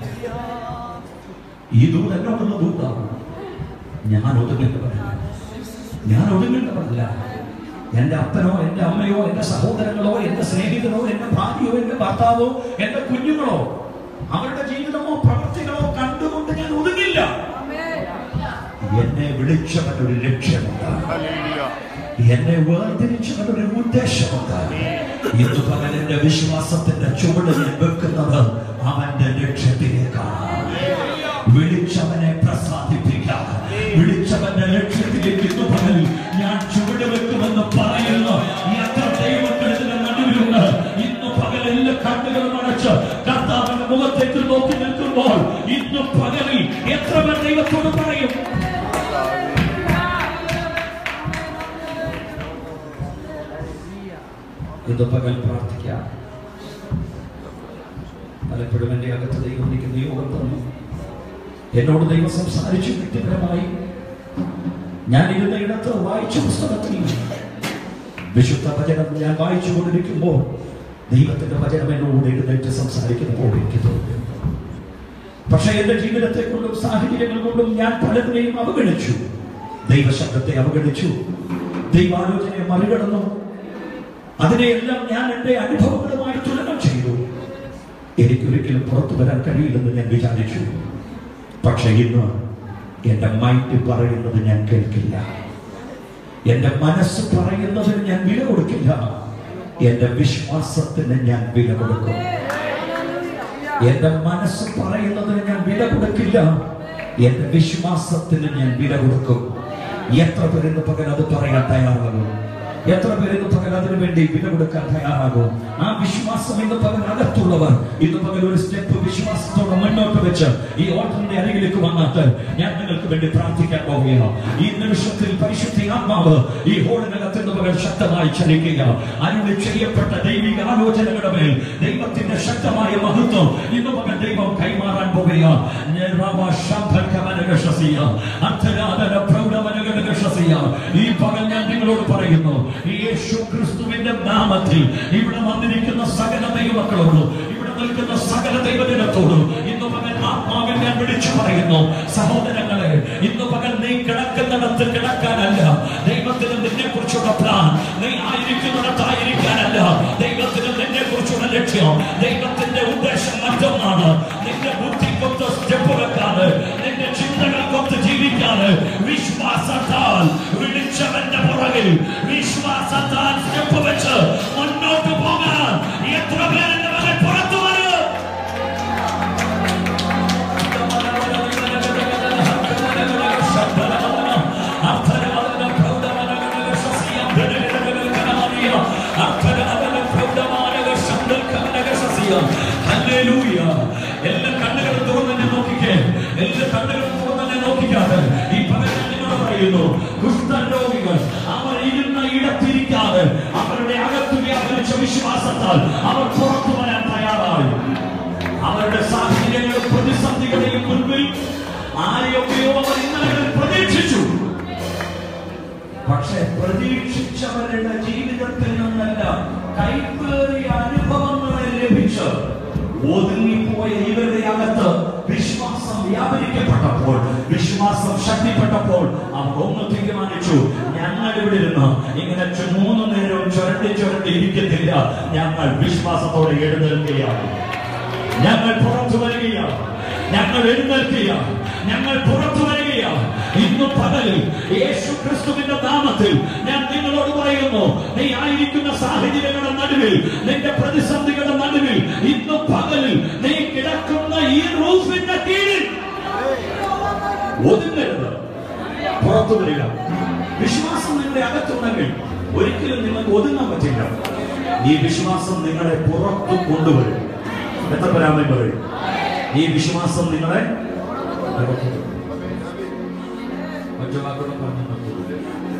ഈ ദൂത് എന്നോടുള്ള ദൂതാണ് ഞാൻ ഒതുങ്ങേണ്ടവരല്ല ഞാൻ ഒതുങ്ങേണ്ടവരല്ല എന്റെ അപ്പനോ എന്റെ അമ്മയോ എന്റെ സഹോദരങ്ങളോ എന്റെ സ്നേഹിതനോ എന്റെ ഭാര്യയോ എന്റെ ഭർത്താവോ എന്റെ കുഞ്ഞുങ്ങളോ അവരുടെ ജീവിതമോ പ്രവൃത്തികളോ കണ്ടുകൊണ്ട് ഞാൻ ഒതുങ്ങില്ല എന്നെ വിളിച്ചവൻ ഒരു ലക്ഷ്യമുണ്ട് എന്നെ വേർതിരിച്ചവൻ ഒരു ഉദ്ദേശമുണ്ട് ഇന്ന് പകലിന്റെ വിശ്വാസത്തിന്റെ ചുവട് ഞാൻ വെക്കുന്നത് അവന്റെ ലക്ഷ്യത്തിലേക്കാണ് വിളിച്ചവനെ പ്രസാദിപ്പിക്കാൻ വിളിച്ചവന്റെ ലക്ഷ്യത്തിലേക്ക് ഇന്ന് പകൽ ഞാൻ ചുവട് വെക്കുമെന്ന് പറയുന്നു എത്ര ദൈവങ്ങൾ ഇതിന്റെ നടുവിലുണ്ട് ഇന്ന് പകൽ എല്ലാ കണ്ണുകളും അടച്ച് കർത്താവിന്റെ മുഖത്തേക്ക് നോക്കി നിൽക്കുമ്പോൾ ഇന്ന് പകലിൽ എത്ര പേർ ദൈവത്തോട് പറയും ഇത് പകൽ പ്രാർത്ഥിക്കാം പലപ്പോഴും എൻ്റെ അകത്ത് ദൈവം എനിക്ക് നിയോഗം തന്നു എന്നോട് ദൈവം സംസാരിച്ചു വ്യക്തിപരമായി ഞാൻ ഇരുന്ന ഇടത്ത് വായിച്ച പുസ്തകത്തിൽ വിശുദ്ധ വചനം ഞാൻ വായിച്ചു കൊണ്ടിരിക്കുമ്പോൾ ദൈവത്തിന്റെ വചനം എന്നോട് എഴുന്നേറ്റ് സംസാരിക്കുന്നപ്പോൾ എനിക്ക് തോന്നി പക്ഷെ എന്റെ ജീവിതത്തെ കൊണ്ടും സാഹചര്യങ്ങൾ കൊണ്ടും ഞാൻ പലതിനെയും അവഗണിച്ചു ദൈവശബ്ദത്തെ അവഗണിച്ചു ദൈവാലോചനയെ മറികടന്നു അതിനെയെല്ലാം ഞാൻ എന്റെ അനുഭവങ്ങളുമായി തുലനം ചെയ്തു എനിക്കൊരിക്കലും പുറത്തു വരാൻ കഴിയില്ലെന്ന് ഞാൻ വിചാരിച്ചു പക്ഷെ ഇന്ന് എന്റെ മൈൻഡ് പറയുന്നത് ഞാൻ കേൾക്കില്ല എന്റെ മനസ്സ് പറയുന്നതിന് ഞാൻ വില കൊടുക്കില്ല എന്റെ വിശ്വാസത്തിന് ഞാൻ വില കൊടുക്കും എന്റെ മനസ്സ് പറയുന്നതിന് ഞാൻ വില കൊടുക്കില്ല എന്റെ വിശ്വാസത്തിന് ഞാൻ വില കൊടുക്കും എത്ര പേരിന്ന് പകരം അത് പറയാൻ തയ്യാറാകും എത്ര പേരിന്ന് പകരം അതിനു വേണ്ടി വില കൊടുക്കാൻ തയ്യാറാകും ആ വിശ്വാസം ഇന്ന് പകൽ അകത്തുള്ളവർ ഇന്ന് പകൽ ഒരു സ്റ്റെപ്പ് വിശ്വാസത്തോടെ മുന്നോട്ട് വെച്ച് ഈ ഓട്ടറിന്റെ അരികിലേക്ക് വന്നിട്ട് ഞാൻ നിങ്ങൾക്ക് വേണ്ടി പ്രാർത്ഥിക്കാൻ പോവുകയാണ് ഈ നിമിഷത്തിൽ പരിശുദ്ധി ആത്മാവ് ഈ ഹോളിനകത്ത് ഇന്ന് പകൽ ശക്തമായി ചലിക്കുക അരുളി ചെയ്യപ്പെട്ട ദൈവിക ആലോചനകളുടെ മേൽ ദൈവത്തിന്റെ ശക്തമായ മഹത്വം ഇന്ന് പകൽ ദൈവം കൈമാറാൻ പോവുകയാണ് ഈ പകൽ ഞാൻ നിങ്ങളോട് പറയുന്നു യേശു ക്രിസ്തുവിന്റെ നാമത്തിൽ ഇവിടെ വന്നിരിക്കുന്ന സകല ദൈവമക്കളോട് ഇവിടെ നിൽക്കുന്ന സകല ദൈവജനത്തോട് ഇന്ന് പകൽ ആത്മാവിൽ ഞാൻ വിളിച്ചു പറയുന്നു സഹോദരങ്ങളെ ഇന്ന് പകൽ നീ കിടക്കുന്നിടത്ത് കിടക്കാനല്ല ദൈവത്തിന് നിന്നെ കുറിച്ചുള്ള പ്ലാൻ നീ ആയിരിക്കുന്നിടത്തായിരിക്കാനല്ല ദൈവത്തിന് നിന്നെ കുറിച്ചുള്ള ലക്ഷ്യം ദൈവത്തിന്റെ ഉദ്ദേശം മറ്റൊന്നാണ് നിന്റെ ബുദ്ധിക്കൊത്ത് സ്റ്റെപ്പ് വെക്കാതെ നിന്റെ ചിന്തകൾക്കൊത്ത് ജീവിക്കാതെ വിശ്വാസത്താൽ വിളിച്ചവന്റെ പുറകിൽ വിശ്വാസത്താൽ സ്റ്റെപ്പ് വെച്ച് മുന്നോട്ട് പോകാൻ എത്ര പേരെന്റെ മകൻ പുറത്തു വരും ഹല്ലേലൂയ. എല്ലാ കണ്ണുകളും തുറന്ന് എന്നെ നോക്കിക്കേ എല്ലാ കണ്ണുകളും തുറന്ന് എന്നെ നോക്കിക്കാതെ ഈ പകൽ ഞാൻ നിങ്ങളോട് പറയുന്നു കുഷ്ഠരോഗികൾ അവർ ഇരുന്ന ഇടത്തിരിക്കാതെ അവരുടെ അകത്ത് വ്യാപരിച്ച വിശ്വാസത്താൽ അവർ പുറത്തു വരാൻ തയ്യാറായി അവരുടെ സാഹചര്യങ്ങളും പ്രതിസന്ധികളെയും മുൻപിൽ ആരെയൊക്കെയോ അവർ ഇന്നലെ പ്രതീക്ഷിച്ചു പക്ഷെ പ്രതീക്ഷിച്ചവരുടെ ജീവിതത്തിൽ നിന്നല്ല കൈപ്പേറിയ അനുഭവങ്ങളെ ലഭിച്ച് ഒതുങ്ങിപ്പോയ ഇവരുടെ അകത്ത് വിശ്വാസം വ്യാപരിക്കപ്പെട്ടപ്പോൾ വിശ്വാസം ശക്തിപ്പെട്ടപ്പോൾ അവർ ഒന്ന് തീരുമാനിച്ചു ഞങ്ങൾ ഇവിടെ ഇരുന്ന് ഇങ്ങനെ ചു- മൂന്ന് നേരവും ചുരണ്ടി ചുരണ്ടി ഇരിക്കത്തില്ല ഞങ്ങൾ വിശ്വാസത്തോടെ എഴുന്നേൽക്കുകയാണ് ഞങ്ങൾ പുറത്തു വരികയാണ് ഞങ്ങൾ എഴുന്നേൽക്കുകയാണ് ഞങ്ങൾ പുറത്തു വരികയാണ് ഇന്ന് പകലിൽ യേശു ക്രിസ്തുവിന്റെ നാമത്തിൽ ഞാൻ നിങ്ങളോട് പറയുന്നു നീ ആയിരിക്കുന്ന സാഹചര്യങ്ങളുടെ നടുവിൽ നിന്റെ പ്രതിസന്ധികളുടെ നടുവിൽ ഇന്ന് പകലിൽ നീ കിടക്കുന്ന ഈ റൂഫിന്റെ കീഴിൽ ഒതുങ്ങരുത് പുറത്തു വരിക വിശ്വാസം നിങ്ങളുടെ അകത്തുണ്ടെങ്കിൽ ഒരിക്കലും നിങ്ങൾക്ക് ഒതുങ്ങാൻ പറ്റില്ല ഈ വിശ്വാസം നിങ്ങളെ പുറത്തു കൊണ്ടുവരും എത്ര പരാമയം പറയും ഈ വിശ്വാസം നിങ്ങളെ പുറത്തു കൊണ്ടുവരും. മറ്റു വാക്കുകൾ പറഞ്ഞു നിർത്തുന്നു.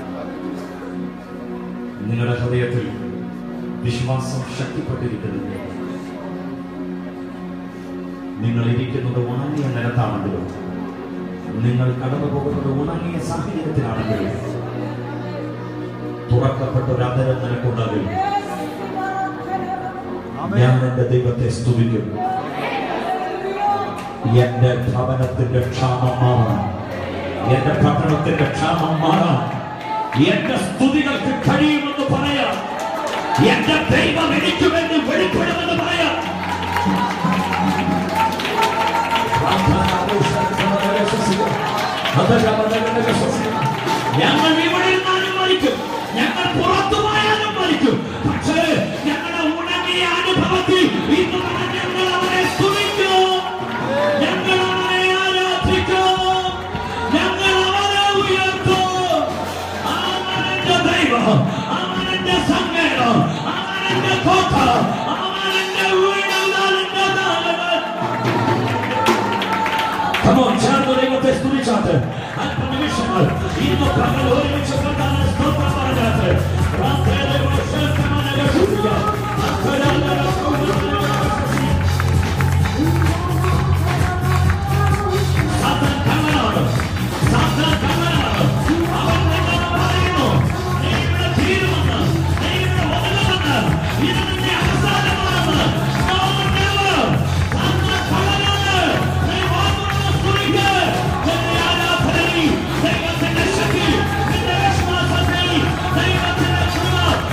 നിങ്ങളുടെ ഹൃദയത്തിൽ വിശ്വാസം ശക്തിപ്പെട്ടിരിക്കുന്നത് നിങ്ങൾ ഇരിക്കുന്നത് ഉണങ്ങിയ നിലത്താണെങ്കിലും നിങ്ങൾ കടന്നു പോകുന്നത് ഉണങ്ങിയ സാഹചര്യത്തിലാണെങ്കിലും തുറക്കപ്പെട്ട ഒരു അതരം നിനക്കുണ്ടാകും ഞാൻ എന്റെ ദൈവത്തെ സ്തുതിക്കും എന്റെ ഭവനത്തിന്റെ ക്ഷാമം മാറാൻ എന്റെ പട്ടണത്തിന്റെ ക്ഷാമം മാറാൻ എന്റെ സ്തുതികൾക്ക് കഴിയുമെന്ന് പറയാം എന്റെ ദൈവം എനിക്ക് വേണ്ടി വെളിപ്പെടുമെന്ന് പറയാം ഞങ്ങൾ ഇവിടെ ഇരുന്നാലും മരിക്കും ഞങ്ങൾ പുറത്തു പോയാലും മരിക്കും പക്ഷേ ഞങ്ങളുടെ ഉണങ്ങിയ അനുഭവത്തിൽ ഇന്ന് മുതൽ ഞങ്ങൾ അവരെ സ്തുതിക്കും ഞങ്ങൾ അവരെ ആരാധിക്കും ഞങ്ങൾ അവരെ ഉയർത്തും അവനെന്റെ ദൈവം അവനെന്റെ സങ്കേതം അവനെന്റെ കോട്ട അവനെന്റെ വീടുകാലിന്റെ നാളുകൾ Come on, ചേർന്ന് ദൈവത്തെ സ്തുതിച്ചാട്ട് അല്പനിമിഷങ്ങൾ ഇന്ന് പകൽ ഒരുമിച്ച് കൊണ്ടാണ് സ്തോത്രം പറഞ്ഞാട്ട് പ്രാർത്ഥനയുടെ വർഷത്തമനക സൂര്യ അക്കരങ്ങള സാത്താൻ കള്ളനാണ് സാത്താൻ കള്ളനാണ് അവൻ നിങ്ങളോട് പറയുന്നു നീ ഇവിടെ തീരുമെന്ന് നീ ഇവിടെ ഒതുങ്ങുമെന്ന് ഇത് നിന്റെ അവസാനമാണെന്ന് No, never. സാത്താൻ കള്ളനാണ് നീ വാങ്ങുന്ന സ്തുതിക്ക് നിന്റെ ആരാധനയിൽ ദൈവത്തിന്റെ ശക്തി നിന്റെ വിശ്വാസത്തിൽ ദൈവത്തിന്റെ കൃപ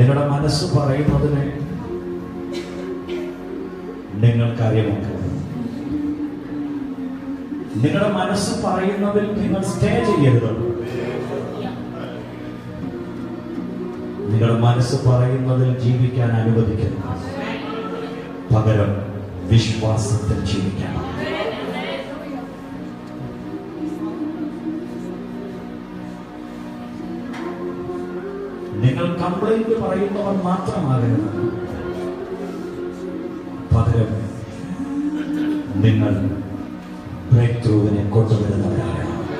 നിങ്ങളുടെ മനസ്സ് പറയുന്നതിന് നിങ്ങൾ കാര്യമാക്കുക നിങ്ങളുടെ മനസ്സ് പറയുന്നതിൽ നിങ്ങൾ സ്റ്റേ ചെയ്യരുത് നിങ്ങളുടെ മനസ്സ് പറയുന്നതിൽ ജീവിക്കാൻ അനുവദിക്കുന്നു പകരം വിശ്വാസത്തിൽ ജീവിക്കണം നിങ്ങൾ കംപ്ലൈന്റ് പറയുന്നവർ മാത്രമാകരുത് പകരം നിങ്ങൾ ബ്രേക്ക് ത്രൂവിനെ കൊണ്ടുവരുന്നവരാണ്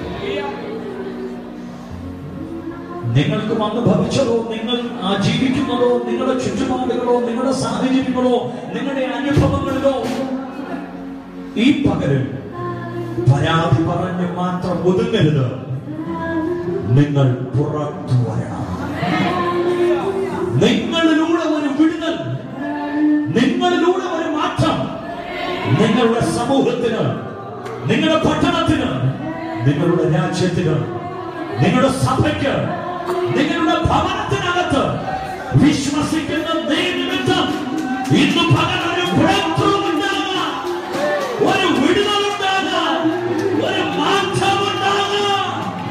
നിങ്ങൾക്ക് വന്ന് ഭവിച്ചതോ നിങ്ങൾ ആ ജീവിക്കുന്നതോ നിങ്ങളുടെ ചുറ്റുപാടുകളോ നിങ്ങളുടെ സാഹചര്യങ്ങളോ നിങ്ങളുടെ അനുഭവങ്ങളിലോ ഈ പകരം പരാതി പറഞ്ഞ് മാത്രം ഒതുങ്ങരുത് നിങ്ങൾ പുറത്തു വരണം നിങ്ങളിലൂടെ ഒരു വിടുതൽ നിങ്ങളിലൂടെ ഒരു മാറ്റം നിങ്ങളുടെ സമൂഹത്തിന് നിങ്ങളുടെ പട്ടണത്തിന് നിങ്ങളുടെ രാജ്യത്തിന് നിങ്ങളുടെ സഭയ്ക്ക് നിങ്ങളുടെ ഭവനത്തിനകത്ത് വിശ്വസിക്കുന്ന നീ നിമിത്തം ഇന്ന് പകൽ ഒരു breakthrough ഉണ്ടാകാം. ഒരു വിടുതൽ ഉണ്ടാകാം. ഒരു മാറ്റം ഉണ്ടാകാം.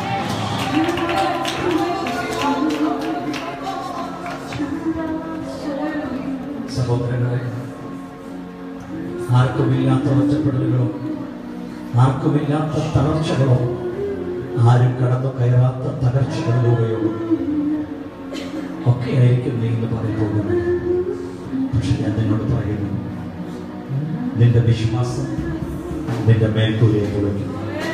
സഹോദരങ്ങളെ ആർക്കുമില്ലാത്ത ഒറ്റപ്പെടലുകളോ ആർക്കുമില്ലാത്ത തളർച്ചകളോ ആരും കടന്നു കയറാത്ത തകർച്ചകളിലൂടെയോ ഒക്കെ ആയിരിക്കും നീ എന്ന് പറയുന്നത് പക്ഷെ ഞാൻ നിന്നോട് പറയുന്നു നിന്റെ വിശ്വാസം നിന്റെ മേൽക്കൂരയെ കുളിക്കും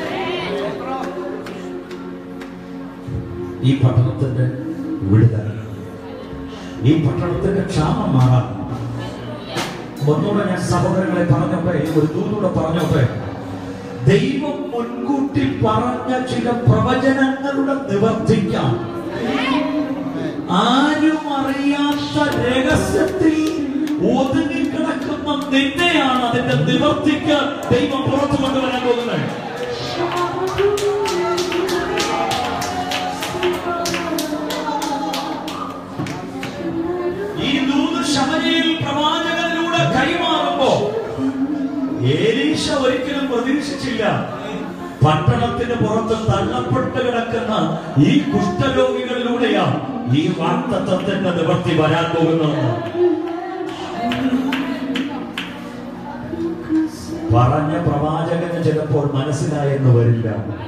ഈ പട്ടണത്തിന്റെ വിടുതൽ ഈ പട്ടണത്തിന്റെ ക്ഷാമം മാറാൻ ഒന്നുകൂടെ ഞാൻ സഹോദരങ്ങളെ പറഞ്ഞപ്പോ ഒരു ദൂതൂടെ പറഞ്ഞപ്പോ ദൈവം മുൻകൂട്ടി പറഞ്ഞ ചില പ്രവചനങ്ങളുടെ നിവർത്തിക്കാൻ ആരും അറിയാത്ത രഹസ്യത്തിൽ ഒതുങ്ങിക്കിടക്കുന്ന നിന്നെയാണ് അതിന്റെ നിവർത്തിക്ക് ദൈവം പുറത്തു കൊണ്ടുവരാൻ പോകുന്നത് ഈ ദൂത് ശമരിയിൽ പ്രവാചകനിലൂടെ കൈമാറുമ്പോ ഏലീശ ഒരിക്കലും പ്രതീക്ഷിച്ചില്ല പട്ടണത്തിന് പുറത്ത് തള്ളപ്പെട്ട് കിടക്കുന്ന ഈ കുഷ്ഠരോഗികളിലൂടെയാ ഈ വാക്തത്വത്തിന്റെ നിവർത്തി വരാൻ പോകുന്നത് പറഞ്ഞ പ്രവാചകന് ചിലപ്പോൾ മനസ്സിലായെന്ന് വരില്ല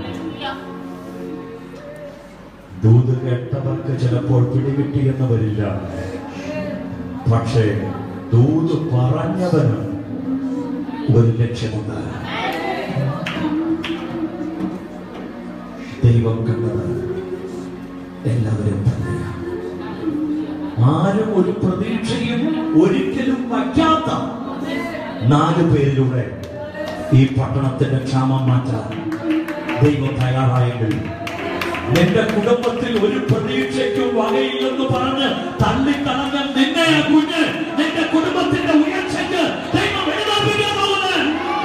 ദൂത് കേട്ടവർക്ക് ചിലപ്പോൾ പിടികിട്ടിയെന്ന് വരില്ല പക്ഷേ ദൂത് പറഞ്ഞവന് ഒരു ലക്ഷ്യമുണ്ട് ദൈവം കണ്ടത് എല്ലാവരും തന്നെയാണ് ആരും ഒരു പ്രതീക്ഷയും ഒരിക്കലും വയ്ക്കാത്ത നാല് പേരിലൂടെ ഈ പട്ടണത്തിന്റെ ക്ഷാമം മാറ്റാൻ ദൈവം തയ്യാറായെങ്കിൽ നിന്റെ കുടുംബത്തിൽ ഒരു പ്രതീക്ഷയ്ക്കും വകയില്ലെന്ന് പറഞ്ഞ് തള്ളിക്കളഞ്ഞ നിന്നെ ആ കുഞ്ഞ് നിന്റെ കുടുംബത്തിന്റെ ഉയർച്ചയ്ക്ക് ദൈവം എഴുതാൻ പോകുന്നത്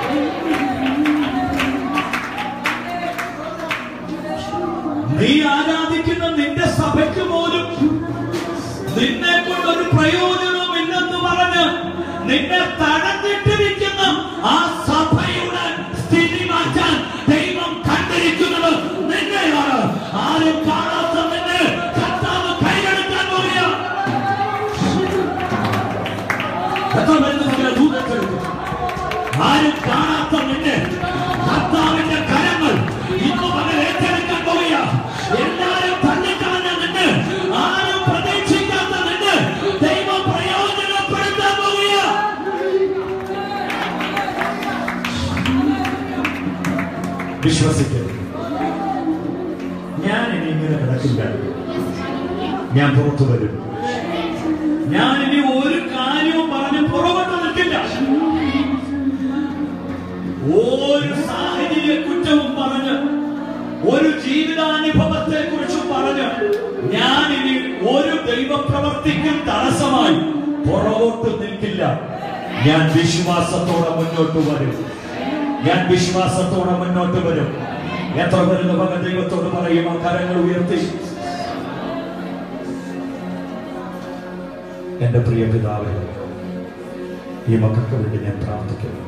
നീ ആരാധിക്കുന്ന നിന്റെ സഭയ്ക്ക് പോലും നിന്നെ കൊണ്ട് ഒരു പ്രയോജനവുമില്ലെന്ന് പറഞ്ഞ് നിന്നെ തടഞ്ഞിട്ടിരിക്കുന്ന ആ സഭയുടെ സ്ഥിതി മാറ്റാൻ ദൈവം കണ്ടിരിക്കുന്നത് നിന്നെയാണ് ആരും കാണാത്ത നിന്നെ കർത്താവ് കൈകടക്കാൻ പോവുക എത്ര പേർക്ക് നിങ്ങളെ ദൂതത്തെടുക്കും ആരും കാണാത്ത നിന്നെ കർത്താവിന്റെ കരങ്ങൾ ഇന്ന് പകൽ ഏറ്റെടുക്കാൻ പോവുക എല്ലാരും തള്ളിക്കളഞ്ഞ നിന്നെ ആരും പ്രതീക്ഷിക്കാത്ത നിന്നെ ദൈവം പ്രയോജനപ്പെടുത്താൻ പോവുക വിശ്വസിക്കരുത് ഞാൻ ഇനി ഇങ്ങനെ കിടക്കില്ല ഞാൻ പുറത്തു വരും ഞാൻ ഇനി ഒരു കാര്യവും പറഞ്ഞ് പുറകോട്ട് നിൽക്കില്ല ഒരു സാഹചര്യ കുറ്റവും പറഞ്ഞ് ഒരു ജീവിതാനുഭവത്തെ കുറിച്ചും പറഞ്ഞ് ഞാൻ ഇനി ഒരു ദൈവപ്രവർത്തിക്കും തടസ്സമായി പുറകോട്ട് നിൽക്കില്ല ഞാൻ വിശ്വാസത്തോടെ മുന്നോട്ട് വരും ഞാൻ വിശ്വാസത്തോടെ മുന്നോട്ട് വരും എത്ര പേര് മക ദൈവത്തോട് പറയും ആ കരങ്ങൾ ഉയർത്തി എൻ്റെ പ്രിയ പിതാവേ ഈ മക്കൾക്ക് വേണ്ടി ഞാൻ പ്രാർത്ഥിക്കുന്നു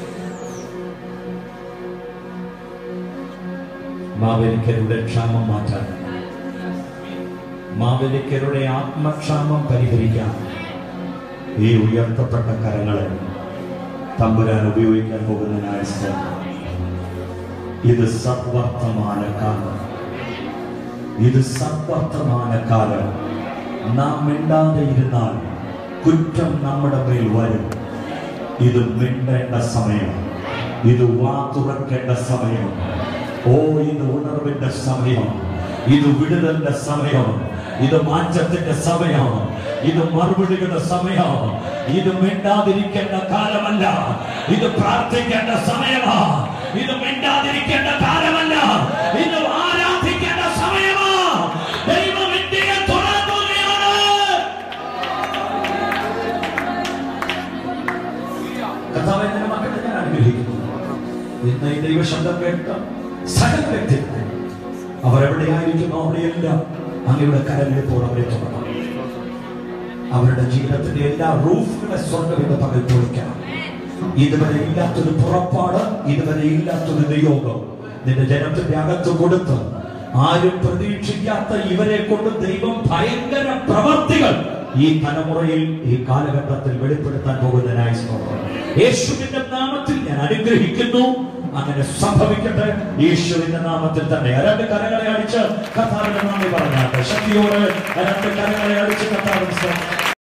മാവേലിക്കരുടെ ക്ഷാമം മാറ്റാൻ മാവേലിക്കരുടെ ആത്മക്ഷാമം പരിഹരിക്കാൻ ഈ ഉയർത്തപ്പെട്ട കരങ്ങളെ തമ്പുരാൻ ഉപയോഗിക്കാൻ പോകുന്നതിനായ സ്തോത്രം ഇത് സദ്വർത്തമാന കാലം ഇത് സദ്വർത്തമാന കാലം നാം മിണ്ടാതെ ഇരുന്നാൽ കുറ്റം നമ്മുടെ മേൽ വരും ഇത് മിണ്ടേണ്ട സമയം ഇത് വാ തുറക്കേണ്ട സമയം ഓ ഇത് ഉണർവിന്റെ സമയം ഇത് വിടുതലിന്റെ സമയം ഇത് മാറ്റത്തിന്റെ സമയം ഇത് മറുപടികളുടെ സമയം ഇത് മിണ്ടാതിരിക്കേണ്ട കാലമല്ല ഇത് പ്രാർത്ഥിക്കേണ്ട സമയമാ ഇത് മിണ്ടാതിരിക്കേണ്ട കാലമല്ല ഇത് ആരാധിക്കേണ്ട സമയമാ ദൈവം ഇന്ത്യയെ തുറക്കുകയാണ് കർത്താവെ നിന്റെ മക്കളെ ഞാൻ അനുഗ്രഹിക്കുന്നു ഇന്ന് ഈ ദൈവശബ്ദം കേട്ട സകല വ്യക്തികൾ അവരെവിടെയായിരിക്കുന്നു അവിടെയെല്ലാം അങ്ങയുടെ കരങ്ങളിപ്പോൾ അവരെ തുറക്കണം അവരുടെ ജീവിതത്തിന്റെ എല്ലാ റൂഫുകളെ സ്വർഗവിധ പകൽ പൊളിക്കണം ഇതുവരെ ഇല്ലാത്തൊരു പുറപ്പാട് ഇതുവരെ ഇല്ലാത്തൊരു നിയോഗം നിന്റെ ജനത്തിന്റെ അകത്ത് കൊടുത്ത് ആരും പ്രതീക്ഷിക്കാത്ത ഇവരെ കൊണ്ട് ദൈവം ഭയങ്കര പ്രവർത്തികൾ ഈ തലമുറയിൽ ഈ കാലഘട്ടത്തിൽ വെളിപ്പെടുത്താൻ പോകുന്നതിനായി സ്തോത്രം യേശുവിന്റെ നാമത്തിൽ ഞാൻ അനുഗ്രഹിക്കുന്നു അങ്ങനെ സംഭവിക്കട്ടെ യേശുവിന്റെ നാമത്തിൽ തന്നെ രണ്ട് കരങ്ങളെ അടിച്ച് കഥാവിന്റെ നന്ദി പറഞ്ഞാട്ടെ ശക്തിയോട് രണ്ട് കരങ്ങളെ അടിച്ച് കഥാവിന്